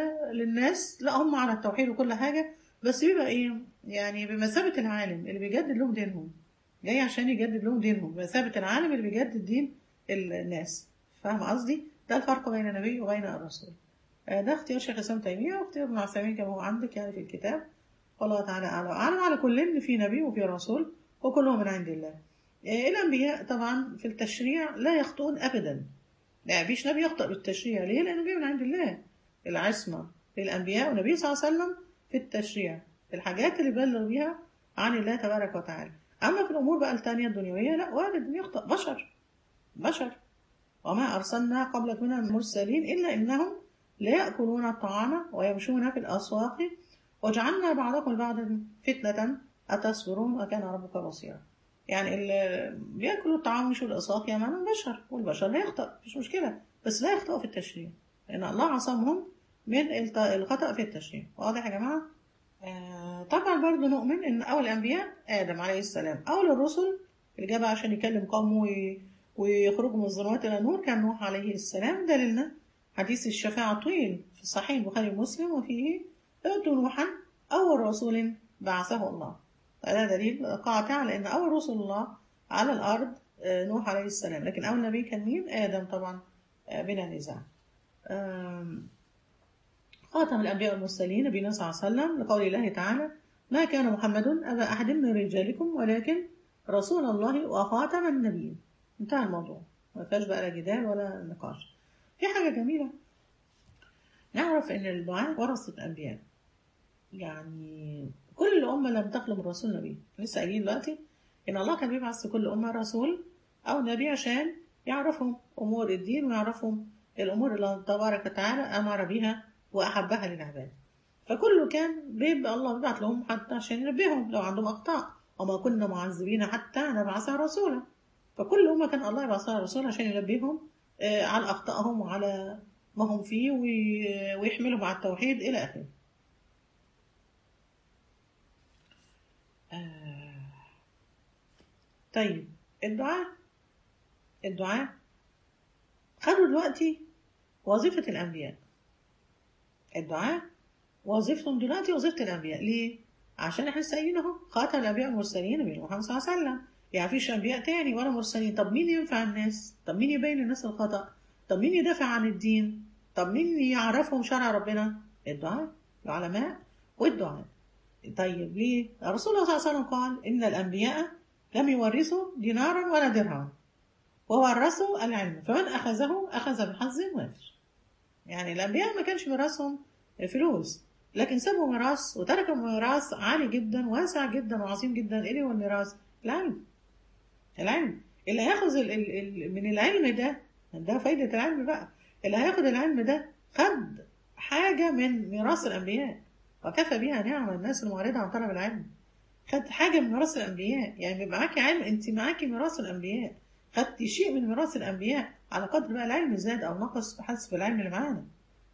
للناس لا هم على التوحيد وكل حاجه بس بيبقى ايه يعني بمثابه العالم اللي بيجدد لهم دينهم جاي عشان يجدد لهم دينهم بمثابه العالم اللي بيجدد دين الناس فاهم قصدي ده الفرق بين النبي وبين الرسول آه ده اختيار شيخ الاسلام تيميه واختيار ابن عثيمين كما هو عندك يعني في الكتاب والله تعالى اعلم اعلم على كل ان في نبي وفي رسول وكلهم من عند الله آه الانبياء طبعا في التشريع لا يخطئون ابدا لا فيش نبي يخطئ بالتشريع ليه لانه جاي من عند الله العصمه للانبياء والنبي صلى الله عليه وسلم في التشريع الحاجات اللي بلغ بيها عن الله تبارك وتعالى اما في الامور بقى الثانيه الدنيويه لا وارد ان يخطئ بشر بشر وما ارسلنا قبلك من المرسلين الا انهم لا ياكلون الطعام ويمشون في الاسواق وجعلنا بعضكم لبعض فتنه اتصبرون وكان ربك بصيرا يعني اللي بياكلوا الطعام مش الاسواق يعني من بشر والبشر لا يخطأ مش مشكله بس لا يخطئوا في التشريع لان الله عصمهم من الخطأ في التشريع واضح يا جماعه آه طبعا برضو نؤمن ان اول الانبياء ادم عليه السلام اول الرسل اللي جاب عشان يكلم قومه ويخرجوا من الظلمات الى النور كان نوح عليه السلام دليلنا حديث الشفاعة طويل في صحيح البخاري ومسلم وفيه ائتوا نوحا أول رسول بعثه الله فده دليل قاطع على أن أول رسول الله على الأرض نوح عليه السلام لكن أول نبي كان مين؟ آدم طبعا بلا نزاع خاتم الأنبياء والمرسلين نبينا صلى الله عليه وسلم لقول الله تعالى ما كان محمد أبا أحد من رجالكم ولكن رسول الله وخاتم النبيين انتهى الموضوع ما فيهاش بقى لا جدال ولا نقاش في حاجة جميلة نعرف ان الدعاء ورثة انبياء يعني كل أمة لم تخلو من رسول نبي لسه قايلين دلوقتي ان الله كان بيبعث لكل أمة رسول أو نبي عشان يعرفهم أمور الدين ويعرفهم الأمور اللي تبارك وتعالى أمر بها وأحبها للعباد فكله كان بيبقى الله بيبعت لهم حتى عشان ينبههم لو عندهم أخطاء وما كنا معذبين حتى نبعث رسولا فكل أمة كان الله يبعث لها رسول عشان ينبههم على أخطائهم وعلى ما هم فيه ويحملهم على التوحيد إلى آخره طيب الدعاء الدعاء خدوا دلوقتي وظيفة الأنبياء الدعاء وظيفتهم دلوقتي وظيفة الأنبياء ليه؟ عشان احنا سايقين اهو خاتم الأنبياء والمرسلين نبي محمد صلى الله عليه وسلم يعني فيش أنبياء تاني ولا مرسلين طب مين ينفع الناس؟ طب مين يبين للناس الخطأ؟ طب مين يدافع عن الدين؟ طب مين يعرفهم شرع ربنا؟ الدعاء العلماء والدعاء طيب ليه؟ الرسول صلى الله عليه وسلم قال إن الأنبياء لم يورثوا دينارا ولا درهما وورثوا العلم فمن أخذه أخذ بحظ وافر يعني الأنبياء ما كانش ميراثهم فلوس لكن سابوا ميراث وتركوا ميراث عالي جدا واسع جدا وعظيم جدا ايه هو الميراث؟ العلم العلم اللي هياخذ ال ال ال من العلم ده ده فايدة العلم بقى اللي هياخد العلم ده خد حاجة من ميراث الأنبياء وكفى بها نعمة الناس المعرضة عن طلب العلم خد حاجة من ميراث الأنبياء يعني بيبقى معاكي علم أنت معاكي ميراث الأنبياء خدت شيء من ميراث الأنبياء على قدر بقى العلم زاد أو نقص بحسب العلم اللي معانا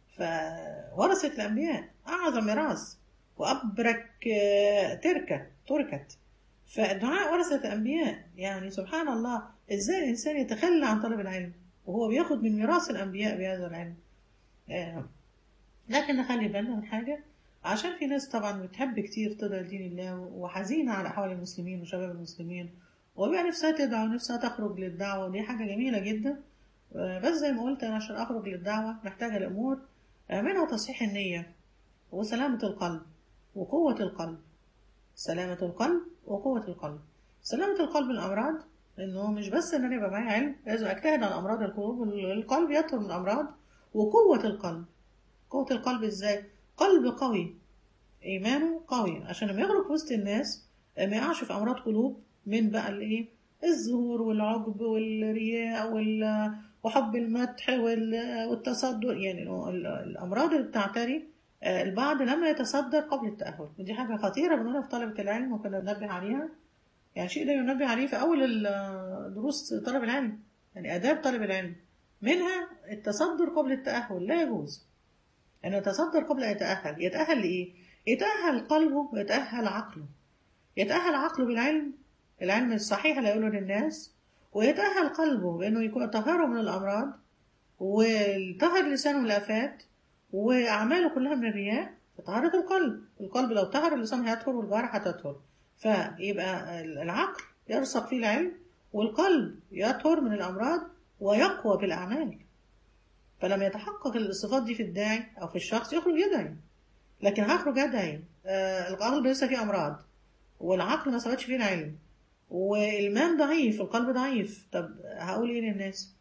فورثة الأنبياء أعظم ميراث وأبرك تركة تركت فالدعاء ورثة الأنبياء يعني سبحان الله إزاي الإنسان يتخلى عن طلب العلم وهو بياخد من ميراث الأنبياء بهذا العلم آه. لكن نخلي بالنا من حاجة عشان في ناس طبعا بتحب كتير تدعي دين الله وحزينة على أحوال المسلمين وشباب المسلمين وبقى نفسها تدعو ونفسها تخرج للدعوة ودي حاجة جميلة جدا آه بس زي ما قلت أنا عشان أخرج للدعوة محتاجة الأمور آه منها تصحيح النية وسلامة القلب وقوة القلب سلامة القلب وقوة القلب سلامة القلب من الأمراض إنه مش بس إن أنا يبقى معايا علم لازم أجتهد على أمراض القلوب القلب يطهر من الأمراض وقوة القلب قوة القلب إزاي؟ قلب قوي ايمانه قوي عشان لما يخرج في وسط الناس ما يقعش في امراض قلوب من بقى الايه الظهور والعجب والرياء وال وحب المدح وال- والتصدر يعني ال- الامراض اللي بتعتري آه، البعض لما يتصدر قبل التاهل ودي حاجه خطيره بنقولها في طلبه العلم وكنا بننبه عليها يعني شيء ده ينبه عليه في اول ال- دروس طلب العلم يعني اداب طالب العلم منها التصدر قبل التاهل لا يجوز أن يتصدر قبل أن يتأهل يتأهل لإيه؟ يتأهل قلبه ويتأهل عقله يتأهل عقله بالعلم العلم الصحيح اللي يقوله للناس ويتأهل قلبه بأنه يكون طهره من الأمراض وطهر لسانه من الآفات وأعماله كلها من الرياء طهارة القلب القلب لو طهر اللسان هيطهر والجوارح هتطهر فيبقى العقل يرسخ فيه العلم والقلب يطهر من الأمراض ويقوى بالأعمال فلما يتحقق الصفات دي في الداعي أو في الشخص يخرج يدعي لكن هخرج أدعي آه القلب لسه فيه أمراض والعقل ما ثبتش فيه العلم والإيمان ضعيف القلب ضعيف طب هقول إيه للناس؟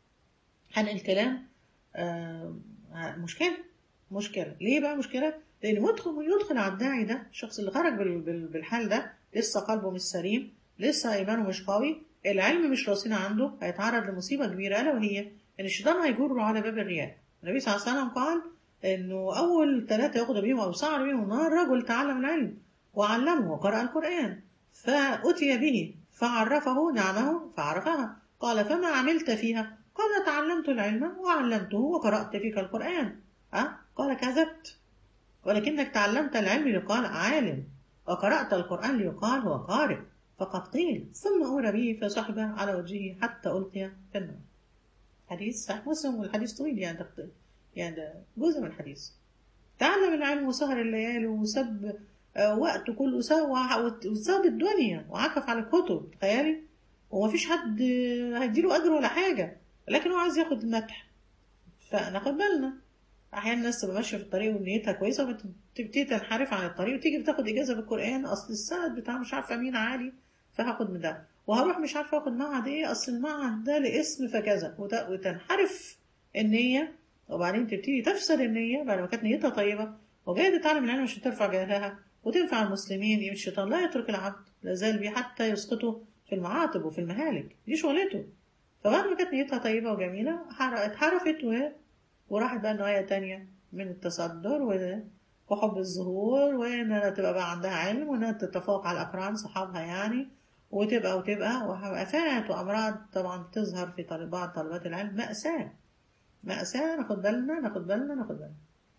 هنقل كلام آه مشكلة مشكلة ليه بقى مشكلة؟ لأن مدخل يدخل على الداعي ده الشخص اللي خرج بال- بال- بالحال ده لسه قلبه مش سليم لسه إيمانه مش قوي العلم مش راسين عنده هيتعرض لمصيبة كبيرة ألا وهي إن الشيطان هيجره على باب الرياء النبي صلى الله عليه وسلم قال إنه أول ثلاثة ياخد بهم أو سعر بهم النار رجل تعلم العلم وعلمه وقرأ القرآن فأتي به فعرفه نعمه فعرفها قال فما عملت فيها قال تعلمت العلم وعلمته وقرأت فيك القرآن أه؟ قال كذبت ولكنك تعلمت العلم ليقال عالم وقرأت القرآن ليقال هو قارئ فقد قيل ثم أمر به فسحب على وجهه حتى ألقي في النار حديث صحيح مسلم والحديث طويل يعني ده يعني ده جزء من الحديث تعلم العلم وسهر الليالي وسب آه، وقته كله سوى وساب الدنيا وعكف على الكتب تخيلي ومفيش حد هيديله أجر ولا حاجة لكن هو عايز ياخد المدح فناخد بالنا احيانا الناس تبقى ماشيه في الطريق ونيتها كويسه وتبتدي تنحرف عن الطريق وتيجي بتاخد اجازه بالقران اصل السند بتاع مش عارفه مين عالي فهاخد من ده وهروح مش عارفه اخد معهد ايه اصل المعهد ده لاسم فكذا وت- وتنحرف النيه وبعدين تبتدي تفسد النيه بعد ما كانت نيتها طيبه وجايه تتعلم العلم عشان ترفع جهلها وتنفع المسلمين يمشي الشيطان لا يترك العبد لا زال بيه حتى يسقطه في المعاطب وفي المهالك دي شغلته فبعد ما كانت نيتها طيبة وجميلة حر- اتحرفت و... وراحت بقى نوايا تانية من التصدر و... وحب الظهور وإنها تبقى بقى عندها علم وإنها تتفوق على الأقران صحابها يعني وتبقى وتبقى وآفات وأمراض طبعا بتظهر في طالب- بعض طالبات العلم مأساة مأساة ناخد بالنا ناخد بالنا ناخد بالنا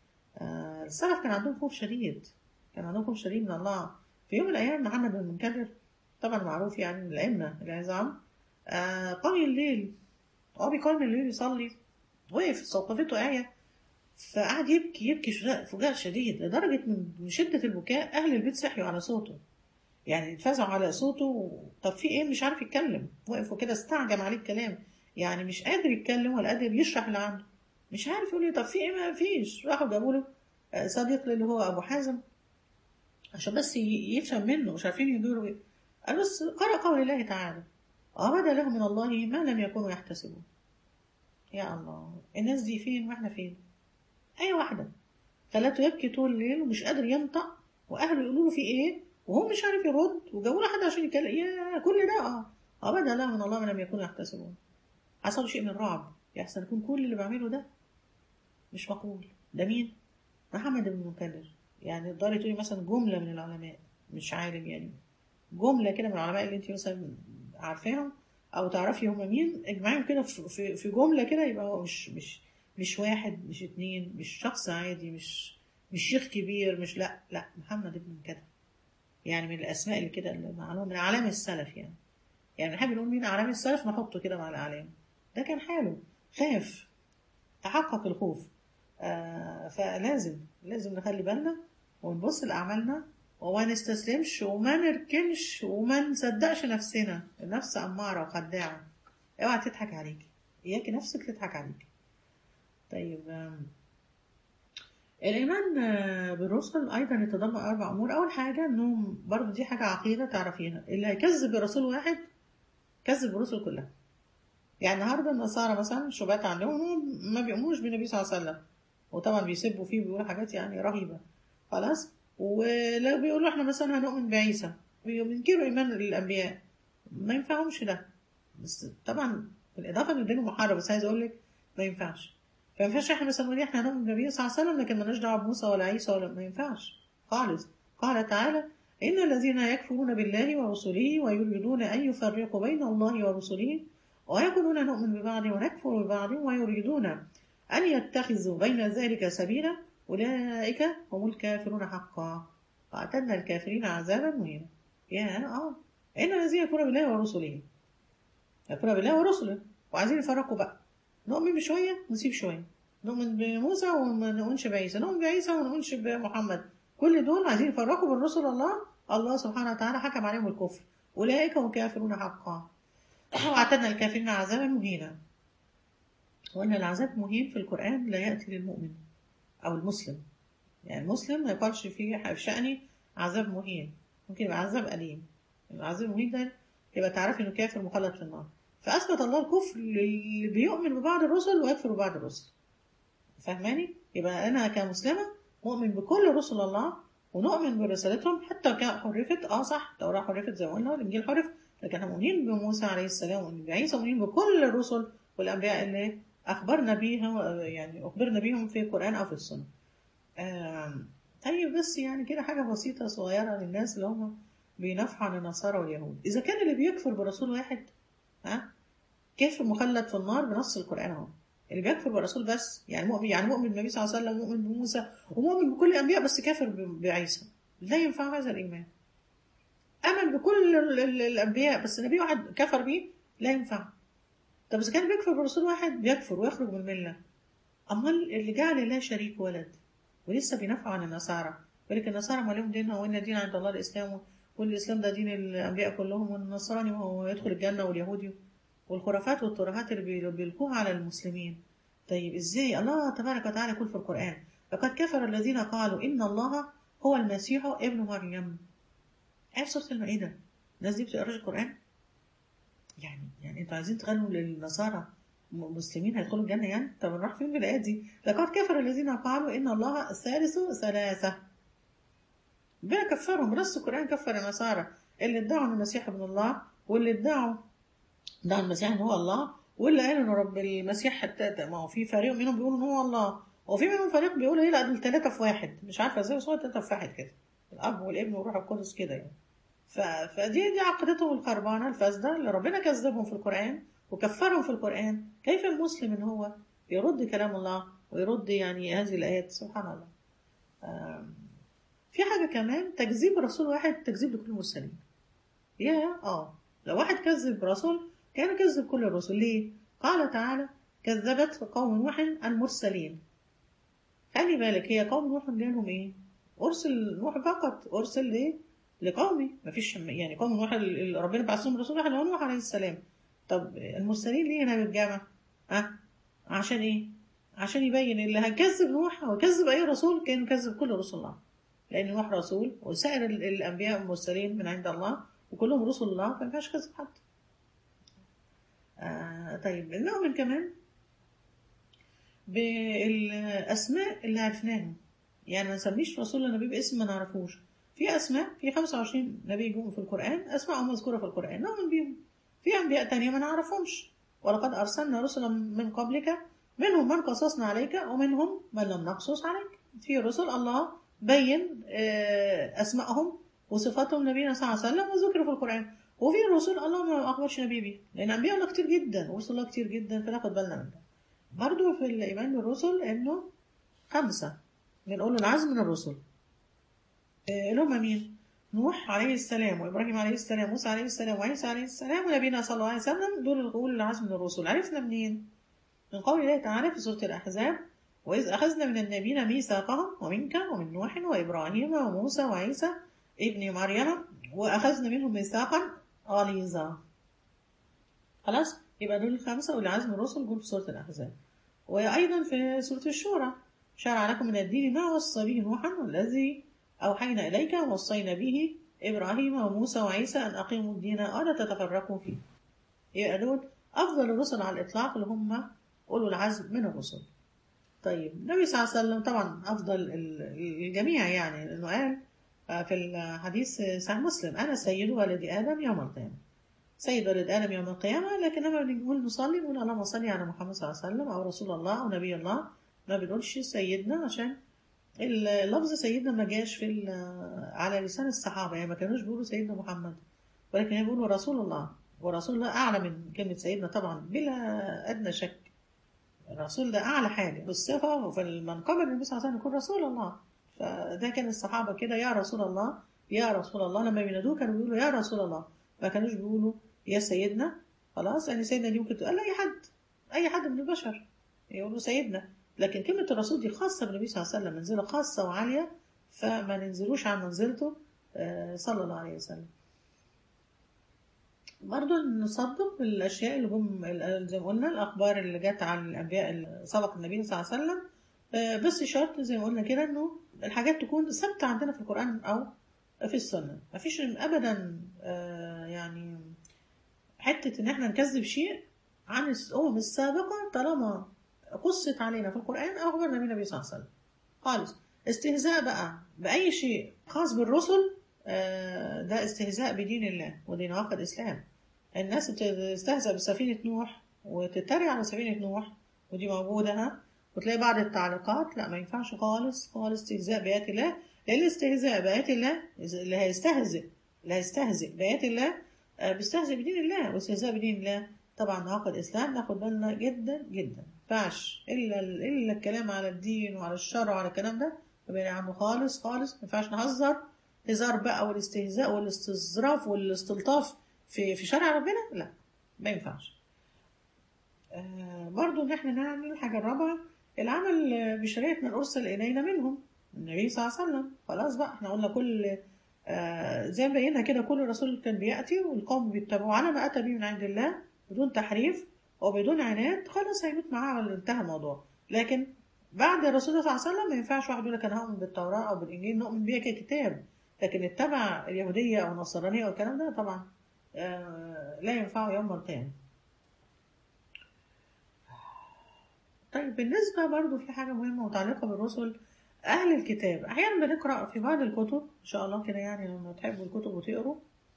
آه السلف كان عندهم خوف شديد كان عندهم خوف شديد من الله في يوم من الأيام محمد بن المنكدر طبعا معروف يعني من الأئمة العظام آه قام الليل وهو بيقام الليل يصلي وقف استوقفته آية فقعد يبكي يبكي شجاع- فجاع شديد لدرجة من من شدة البكاء أهل البيت صحيوا على صوته يعني اتفزعوا على صوته طب في ايه مش عارف يتكلم وقف وكده استعجم عليه الكلام يعني مش قادر يتكلم ولا قادر يشرح اللي عنده مش عارف يقول ايه طب في ايه ما فيش راحوا جابوا له آه، صديق اللي هو ابو حازم عشان بس ي- يفهم منه مش عارفين يدوروا ايه قال بس قرأ قول الله تعالى وبدا لهم من الله ما لم يكونوا يحتسبون يا الله الناس دي فين واحنا فين اي واحده خلته يبكي طول الليل ومش قادر ينطق واهله يقولوا له في ايه وهو مش عارف يرد وجابوا له حد عشان يتكلم يا كل ده اه ابدا لا من الله ما لم يكونوا يحتسبون حصل له شيء من الرعب يحسن يكون كل اللي بعمله ده مش مقبول ده مين محمد بن منكدر يعني تقدري تقولي مثلا جمله من العلماء مش عالم يعني جمله كده من العلماء اللي انت مثلا عارفاهم او تعرفي هم مين اجمعيهم كده في في- في جمله كده يبقى هو مش مش مش واحد مش اتنين مش شخص عادي مش مش شيخ كبير مش لا لا محمد بن منكدر يعني من الاسماء اللي كده اللي معلومه من اعلام السلف يعني يعني نحب نقول مين اعلام السلف نحطه كده مع الاعلام ده كان حاله خاف تحقق الخوف آه فلازم لازم نخلي بالنا ونبص لأعمالنا وما نستسلمش وما نركنش وما نصدقش نفسنا النفس أمارة وخداعة اوعى تضحك عليك إياك نفسك تضحك عليك طيب آم، الإيمان آه، بالرسل أيضا يتضمن أربع أمور أول حاجة إنه برضه دي حاجة عقيدة تعرفيها اللي هيكذب برسول واحد كذب الرسل كلها يعني النهارده النصارى مثلا شبهات عندهم إنهم ما بيؤمنوش بالنبي صلى الله عليه وسلم وطبعا بيسبوا فيه وبيقولوا حاجات يعني رهيبه خلاص ولو بيقولوا احنا مثلا هنؤمن بعيسى بينكروا ايمان الانبياء ما ينفعهمش ده بس طبعا بالاضافه ان الدين محارب بس عايز اقول لك ما ينفعش فما ينفعش احنا مثلا نقول احنا هنؤمن بالنبي صلى الله عليه وسلم لكن مالناش دعوه بموسى ولا عيسى ولا ما ينفعش خالص قال تعالى ان الذين يكفرون بالله ورسله ويريدون ان يفرقوا بين الله ورسله ويقولون نؤمن ببعض ونكفر ببعض ويريدون ان يتخذوا بين ذلك سبيلا اولئك هم الكافرون حقا واعتدنا الكافرين عذابا مهينا يا اه ان الذين يكفرون بالله ورسله يكفرون بالله ورسله وعايزين يفرقوا بقى نؤمن بشويه ونسيب شويه نؤمن بموسى وما نؤمنش بعيسى نؤمن بعيسى وما نؤمنش بمحمد كل دول عايزين يفرقوا بين رسل الله الله سبحانه وتعالى حكم عليهم الكفر اولئك هم الكافرون حقا واعتدنا الكافرين عذابا مهينا وان العذاب مهين في القران لا ياتي للمؤمن او المسلم يعني المسلم ما يقالش فيه في شأنه عذاب مهين ممكن يبقى عذاب أليم العذاب المهين ده يبقى تعرفي انه كافر مخلد في النار فأثبت الله الكفر اللي بيؤمن ببعض الرسل ويكفر ببعض الرسل فاهماني؟ يبقى أنا كمسلمة مؤمن بكل رسل الله ونؤمن برسالتهم حتى كان حرفت اه صح التوراة حرفت زي ما قلنا الإنجيل حرف لكن احنا مؤمنين بموسى عليه السلام ومؤمنين بعيسى ومؤمنين بكل الرسل والأنبياء اللي أخبرنا بيهم يعني أخبرنا بيهم في القرآن أو في السنة. طيب بس يعني كده حاجة بسيطة صغيرة للناس اللي هم بينافحوا عن النصارى واليهود إذا كان اللي بيكفر برسول واحد ها كافر مخلد في النار بنص القرآن أهو اللي بيكفر بالرسول بس يعني مؤمن يعني مؤمن بالنبي صلى الله عليه وسلم مؤمن بموسى ومؤمن بكل الأنبياء بس كافر بعيسى لا ينفع هذا الإيمان آمن بكل الأنبياء بس النبي واحد كفر بيه لا ينفع طب إذا كان بيكفر برسول واحد بيكفر ويخرج من الملة أمال اللي جعل لا شريك ولد ولسه بينافعوا عن النصارى ولكن النصارى ما لهم دينها وان الدين عند الله الاسلام والاسلام ده دين الانبياء كلهم والنصراني هو يدخل الجنه واليهودي والخرافات والترهات اللي بيلقوها على المسلمين طيب ازاي الله تبارك وتعالى يقول في القران لقد كفر الذين قالوا ان الله هو المسيح ابن مريم ايه سوره المائده الناس دي بتقراش القران يعني يعني انتوا عايزين تغنوا للنصارى مسلمين هيدخلوا الجنة يعني طب نروح فين بالآية دي لقد كفر الذين قالوا إن الله ثالث ثلاثة ربنا كفرهم نص القرآن كفر النصارى اللي ادعوا ان المسيح ابن الله واللي ادعوا ادعوا المسيح ان هو الله واللي قالوا ان رب المسيح حتى ما هو في فريق منهم بيقولوا ان هو الله وفي منهم فريق بيقولوا ايه لا دول ثلاثة في واحد مش عارفة ازاي بس هو ثلاثة في واحد كده الأب والابن والروح القدس كده يعني ف... فدي دي عقيدتهم الخربانة الفاسدة اللي ربنا كذبهم في القرآن وكفرهم في القرآن كيف المسلم ان هو يرد كلام الله ويرد يعني هذه الآيات سبحان الله في حاجة كمان تكذيب رسول واحد تكذيب لكل المرسلين يا اه لو واحد كذب رسول كان كذب كل الرسل ليه قال تعالى كذبت قوم نوح المرسلين خلي بالك هي قوم نوح لهم ايه ارسل نوح فقط ارسل ليه لقومي مفيش يعني قوم نوح ربنا بعث لهم رسول واحد نوح عليه السلام طب المرسلين ليه هنا بالجامع اه عشان ايه عشان يبين اللي هيكذب نوح او يكذب اي رسول كان يكذب كل رسل الله لان نوح رسول وسائر الانبياء المرسلين من عند الله وكلهم رسل الله ما ينفعش كذب حد آه طيب نؤمن كمان بالاسماء اللي عرفناهم يعني ما نسميش رسول النبي باسم ما نعرفوش في اسماء في 25 نبي جم في القران اسمائهم مذكوره في القران نؤمن بيهم في انبياء تانية ما نعرفهم ولقد ارسلنا رسلا من قبلك منهم من قصصنا عليك ومنهم من لم نقصص عليك في رسل الله بين اسمائهم وصفاتهم نبينا صلى الله عليه وسلم وذكروا في القران وفي رسل الله ما اخبرش نبي بيه لان انبياء الله كتير جدا ورسل الله كتير جدا فناخد بالنا من ده برضه في الايمان بالرسل انه خمسه من اولي العزم من الرسل اللي هم مين؟ نوح عليه السلام وابراهيم عليه السلام وموسى عليه السلام وعيسى عليه السلام ونبينا صلى الله عليه وسلم دول اولي العزم من الرسل عرفنا منين؟ من قول الله تعالى في سوره الاحزاب وإذ أخذنا من النبيين ميثاقهم ومنك ومن نوح وإبراهيم وموسى وعيسى ابن مريم وأخذنا منهم ميثاقا غليظا خلاص يبقى دول الخمسة أولي عزم الرسل دول في سورة الأحزاب وأيضا في سورة الشورى شرع لكم من الدين ما وصى به نوحا والذي أوحينا إليك ووصينا به إبراهيم وموسى وعيسى أن أقيموا الدين ولا تتفرقوا فيه يبقى دول أفضل الرسل على الإطلاق اللي هم أولو العزم من الرسل طيب النبي صلى الله عليه وسلم طبعا أفضل الجميع يعني لأنه قال في الحديث صحيح مسلم أنا سيد ولد آدم يوم القيامة سيد ولد آدم يوم القيامة لكن لما بنقول نصلي نقول اللهم صل على محمد صلى الله عليه وسلم أو رسول الله أو نبي الله ما بنقولش سيدنا عشان اللفظ سيدنا ما جاش في على لسان الصحابة يعني ما كانوش بيقولوا سيدنا محمد ولكن بيقولوا رسول الله ورسول الله أعلى من كلمة سيدنا طبعا بلا أدنى شك الرسول ده أعلى حاجة بالصفة وفي المنقبة النبي صلى الله عليه وسلم يكون رسول الله فده كان الصحابة كده يا رسول الله يا رسول الله لما بينادوه كانوا بيقولوا يا رسول الله ما كانوش بيقولوا يا سيدنا خلاص يعني سيدنا دي ممكن تقول أي حد أي حد من البشر يقولوا سيدنا لكن كلمة الرسول دي خاصة بالنبي صلى الله عليه وسلم منزلة خاصة وعالية فما ننزلوش عن منزلته صلى الله عليه وسلم برضه نصدق الأشياء اللي هم زي ما قلنا الأخبار اللي جت عن الأنبياء اللي سبق النبي صلى الله عليه وسلم بس شرط زي ما قلنا كده إنه الحاجات تكون ثابتة عندنا في القرآن أو في السنة مفيش أبدا يعني حتة إن إحنا نكذب شيء عن الأمم السابقة طالما قصت علينا في القرآن أو أخبرنا النبي صلى الله عليه وسلم خالص استهزاء بقى بأي شيء خاص بالرسل ده استهزاء بدين الله ودين عقد إسلام الناس بتستهزأ بسفينة نوح وتتريق على سفينة نوح ودي موجودة ها وتلاقي بعض التعليقات لا ما ينفعش خالص خالص استهزاء بآيات الله لأن الاستهزاء بآيات الله اللي هيستهزئ اللي هيستهزئ بآيات الله بيستهزئ بدين الله واستهزاء بدين الله طبعا عقد إسلام ناخد بالنا جدا جدا ينفعش إلا إلا الكلام على الدين وعلى الشرع وعلى الكلام ده بعيد عنه خالص خالص ما ينفعش نهزر هزار بقى والاستهزاء والاستظراف والاستلطاف في في شرع ربنا لا ما ينفعش آه برضو ان احنا نعمل الحاجة الرابعة العمل بشريعة من أرسل إلينا منهم النبي صلى الله عليه وسلم خلاص بقى احنا قلنا كل آه زي ما بينا كده كل رسول كان بيأتي والقوم بيتبعوا على ما أتى به من عند الله بدون تحريف وبدون عناد خلاص هيموت معاه انتهى الموضوع لكن بعد الرسول صلى الله عليه وسلم ما ينفعش واحد يقول لك انا هؤمن بالتوراه او بالانجيل نؤمن بيها ككتاب لكن اتبع اليهوديه او النصرانيه او الكلام ده طبعا آه لا ينفعه يوم القيامه طيب بالنسبه برضو في حاجه مهمه متعلقه بالرسل اهل الكتاب احيانا بنقرا في بعض الكتب ان شاء الله كده يعني لما تحبوا الكتب وتقروا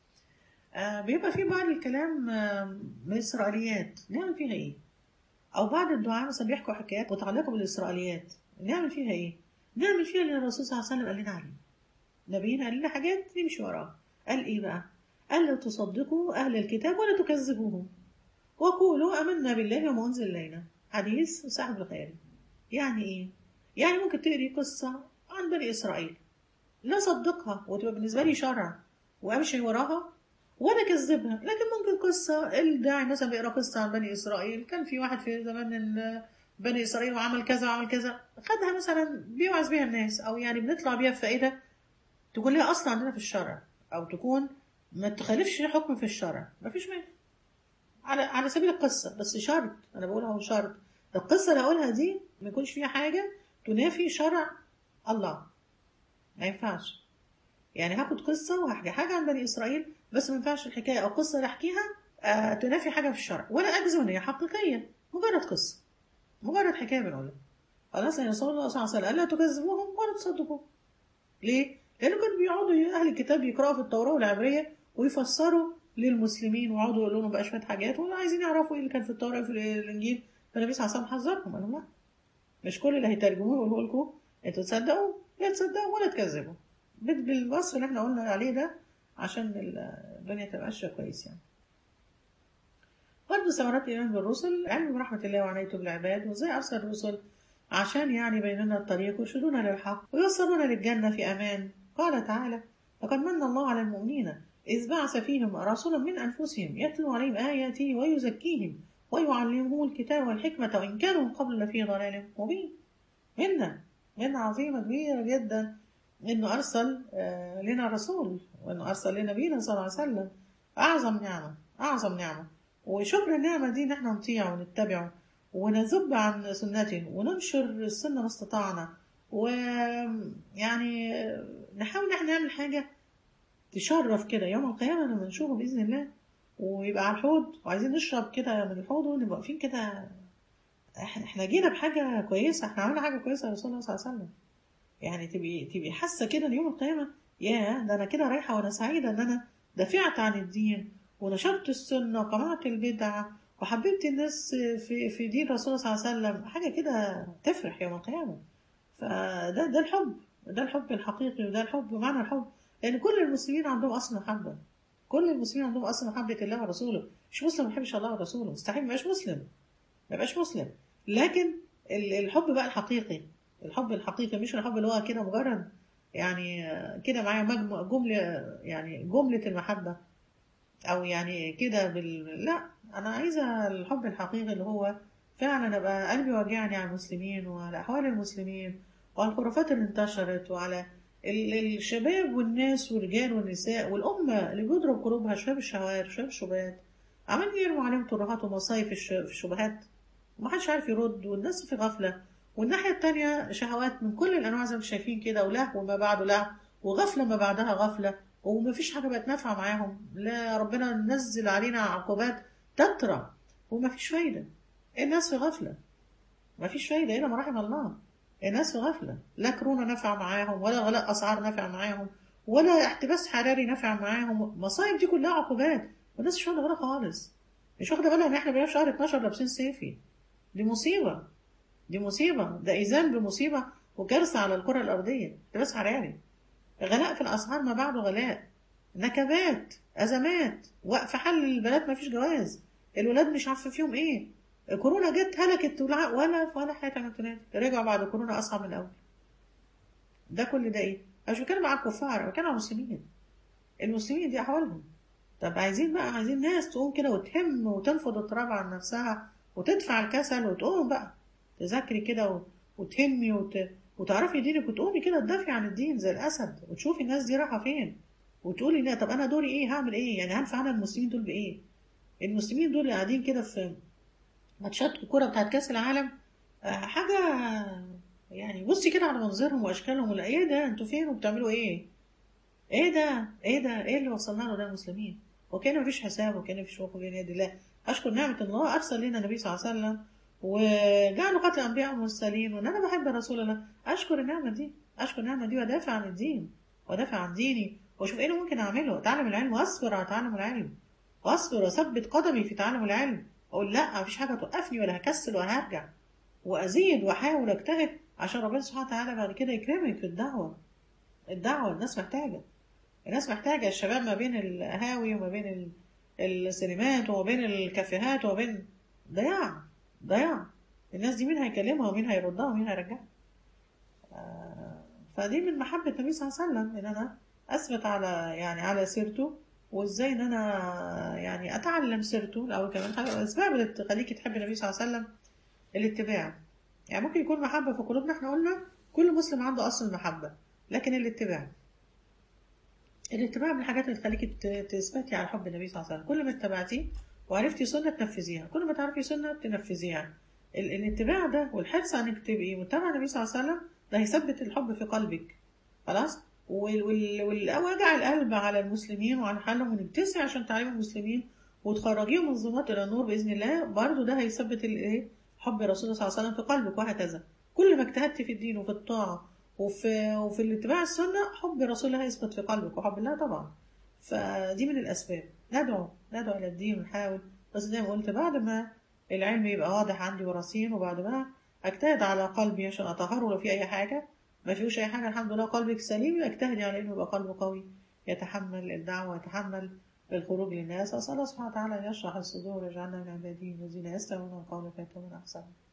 آه بيبقى في بعض الكلام آه من الإسرائيليات نعمل فيها إيه؟ أو بعض الدعاء مثلا بيحكوا حكايات متعلقة بالإسرائيليات نعمل فيها إيه؟ نعمل فيها اللي الرسول صلى الله عليه وسلم قال لنا عليه نبينا قال لنا حاجات نمشي وراها قال إيه بقى؟ قال لا تصدقوا أهل الكتاب ولا تكذبوهم وقولوا آمنا بالله وما أنزل إلينا حديث صاحب الخير يعني إيه؟ يعني ممكن تقري قصة عن بني إسرائيل لا صدقها وتبقى بالنسبة لي شرع وأمشي وراها وانا كذبها لكن ممكن قصه الداعي مثلا بيقرا قصه عن بني اسرائيل كان في واحد في زمان بني اسرائيل وعمل كذا وعمل كذا خدها مثلا بيوعظ بيها الناس او يعني بنطلع بيها بفائده تكون لها اصل عندنا في الشرع او تكون ما تخالفش حكم في الشرع ما فيش مانع على على سبيل القصه بس شرط انا بقولها هو شرط القصه اللي اقولها دي ما يكونش فيها حاجه تنافي شرع الله ما ينفعش يعني هاخد قصه وهحكي حاجه عن بني اسرائيل بس ما ينفعش الحكايه او قصه اللي احكيها آه تنافي حاجه في الشرع ولا اجزم ان هي حقيقيه مجرد قصه مجرد حكايه بنقولها خلاص يعني رسول الله صلى الله عليه وسلم قال لا تكذبوهم ولا تصدقوهم ليه؟ لانه كانوا بيقعدوا اهل الكتاب يقراوا في التوراه والعبريه ويفسروا للمسلمين ويقعدوا يقولوا لهم بقى شويه حاجات ولا عايزين يعرفوا ايه اللي كان في التوراه وفي الانجيل فالنبي صلى الله عليه وسلم حذرهم قال لهم لا مش كل اللي هيترجموه يقولوا لكم انتوا تصدقوا لا تصدقوا ولا تكذبوا بالوصف اللي احنا قلنا عليه ده عشان الدنيا تبقى ماشيه كويس يعني برضه ثمرات الإيمان بالرسل علم برحمة الله وعنايته بالعباد وإزاي أرسل الرسل عشان يعني يبين لنا الطريق ويرشدونا للحق ويوصلونا للجنة في أمان قال تعالى لقد من الله على المؤمنين إذ بعث فيهم رسولا من أنفسهم يتلو عليهم آياته ويزكيهم ويعلمهم الكتاب والحكمة وإن كانوا من قبل لفي ضلال مبين منا منا عظيمة كبيرة جدا إنه أرسل لنا رسول وإنه أرسل لنبينا صلى الله عليه وسلم أعظم نعمة أعظم نعمة وشكر النعمة دي إن إحنا نطيع ونتبعه ونذب عن سنته وننشر السنة ما استطعنا ويعني نحاول إن إحنا نعمل حاجة تشرف كده يوم القيامة لما نشوفه بإذن الله ويبقى على الحوض وعايزين نشرب كده من الحوض ونبقى واقفين كده احنا جينا بحاجة كويسة احنا عملنا حاجة كويسة لرسول الله صلى الله عليه وسلم يعني تبقي تبقي حاسة كده ان يوم القيامة ياه ده انا كده رايحه وانا سعيده ان انا دافعت عن الدين ونشرت السنه وقمعت البدع وحببت الناس في في دين رسول الله صلى الله عليه وسلم حاجه كده تفرح يوم القيامه فده ده الحب ده الحب الحقيقي وده الحب معنى الحب لان كل المسلمين عندهم اصل محبه كل المسلمين عندهم اصل محبه الله ورسوله مش مسلم ما يحبش الله ورسوله مستحيل ما يبقاش مسلم ما يبقاش مسلم لكن ال- الحب بقى الحقيقي الحب الحقيقي مش الحب اللي هو كده مجرد يعني كده معايا مجموع جملة يعني جملة المحبة أو يعني كده بال لا أنا عايزة الحب الحقيقي اللي هو فعلا أبقى قلبي واجعني على المسلمين وعلى أحوال المسلمين وعلى الخرافات اللي انتشرت وعلى ال- الشباب والناس والرجال والنساء والأمة اللي بيضرب قلوبها شباب الشوارع شباب الشبهات عمالين يرموا عليهم ترهات ومصايف في الش- في الشبهات ومحدش عارف يرد والناس في غفلة والناحية التانية شهوات من كل الأنواع زي ما انتم شايفين كده ولهو ما بعده لهو وغفلة ما بعدها غفلة ومفيش حاجة بقت نافعة معاهم لا ربنا نزل علينا عقوبات تترى ومفيش فايدة الناس في غفلة مفيش فايدة إلا ما رحم الله الناس في غفلة لا كورونا نافع معاهم ولا غلاء أسعار نافع معاهم ولا احتباس حراري نافع معاهم مصايب دي كلها عقوبات والناس مش واخدة بالها خالص مش واخدة بالها إن إحنا بقينا في شهر 12 لابسين صيفي دي مصيبة دي مصيبة ده إيذان بمصيبة وكارثة على الكرة الأرضية احتباس حراري غلاء في الأسعار ما بعده غلاء نكبات أزمات وقف حل البنات ما فيش جواز الولاد مش عارفة فيهم إيه كورونا جت هلكت والع- ولا ولا حاجة عملت تنادي رجعوا بعد كورونا أصعب من الأول ده كل ده إيه؟ أنا مش بتكلم على الكفار أنا بتكلم على المسلمين المسلمين دي أحوالهم طب عايزين بقى عايزين ناس تقوم كده وتهم وتنفض التراب عن نفسها وتدفع الكسل وتقوم بقى تذاكري كده و- وتهمي وت... وتعرفي دينك وتقومي كده تدافعي عن الدين زي الأسد وتشوفي الناس دي رايحة فين وتقولي لا طب أنا دوري إيه هعمل إيه يعني هنفع أنا المسلمين دول بإيه المسلمين دول اللي قاعدين كده في ماتشات الكورة بتاعت كأس العالم آه، حاجة يعني بصي كده على منظرهم وأشكالهم ولا إيه ده أنتوا فين وبتعملوا إيه ايه ده ايه ده ايه اللي وصلنا له ده المسلمين وكان مفيش حساب وكان مفيش وقوف بين يد الله اشكر نعمه الله ارسل لنا النبي صلى الله عليه وسلم وجعله قتل الانبياء والمرسلين وان انا بحب رسول الله اشكر النعمه دي اشكر النعمه دي وادافع عن الدين وادافع عن ديني واشوف ايه اللي ممكن اعمله اتعلم العلم واصبر على تعلم العلم واصبر واثبت قدمي في تعلم العلم اقول لا مفيش حاجه توقفني ولا هكسل ولا هرجع وازيد واحاول اجتهد عشان ربنا سبحانه وتعالى بعد كده يكرمك في الدعوه الدعوه الناس محتاجه الناس محتاجة الشباب ما بين القهاوي وما بين ال- السينمات وما بين الكافيهات وما بين ضياع ضياع الناس دي مين هيكلمها ومين هيردها ومين هيرجعها آه، فدي من محبة النبي صلى الله عليه وسلم ان انا اثبت على يعني على سيرته وازاي ان انا يعني اتعلم سيرته الاول كمان حاجة- الاسباب اللي تخليكي تحبي النبي صلى الله عليه وسلم الاتباع يعني ممكن يكون محبة في قلوبنا احنا قلنا كل مسلم عنده اصل المحبة لكن الاتباع الاتباع من الحاجات اللي تخليكي ت- تثبتي على حب النبي صلى الله عليه وسلم كل ما اتبعتيه وعرفتي سنة تنفذيها كل ما تعرفي سنة تنفذيها ال- الاتباع ده والحرص على انك تبقي متبع النبي صلى الله عليه وسلم ده هيثبت الحب في قلبك خلاص وال- وال- وال- وجع القلب على المسلمين وعلى حالهم وانك تسعي عشان تعلمي المسلمين وتخرجيهم من الظلمات الى النور باذن الله برضه ده هيثبت الايه حب رسول الله صلى الله عليه وسلم في قلبك وهكذا كل ما اجتهدتي في الدين وفي الطاعه وفي وفي الاتباع السنه حب رسول الله هيثبت في قلبك وحب الله طبعا فدي من الاسباب ندعو ندعو الى الدين ونحاول بس زي ما قلت بعد ما العلم يبقى واضح عندي ورصين وبعد ما اجتهد على قلبي عشان اطهره لو في اي حاجه ما فيهوش اي حاجه الحمد لله قلبك سليم اجتهدي على انه يبقى قلبه قوي يتحمل الدعوه يتحمل الخروج للناس اسال الله سبحانه وتعالى ان يشرح الصدور ويجعلنا من عباده الذين يستمعون القول فيتبعون احسنه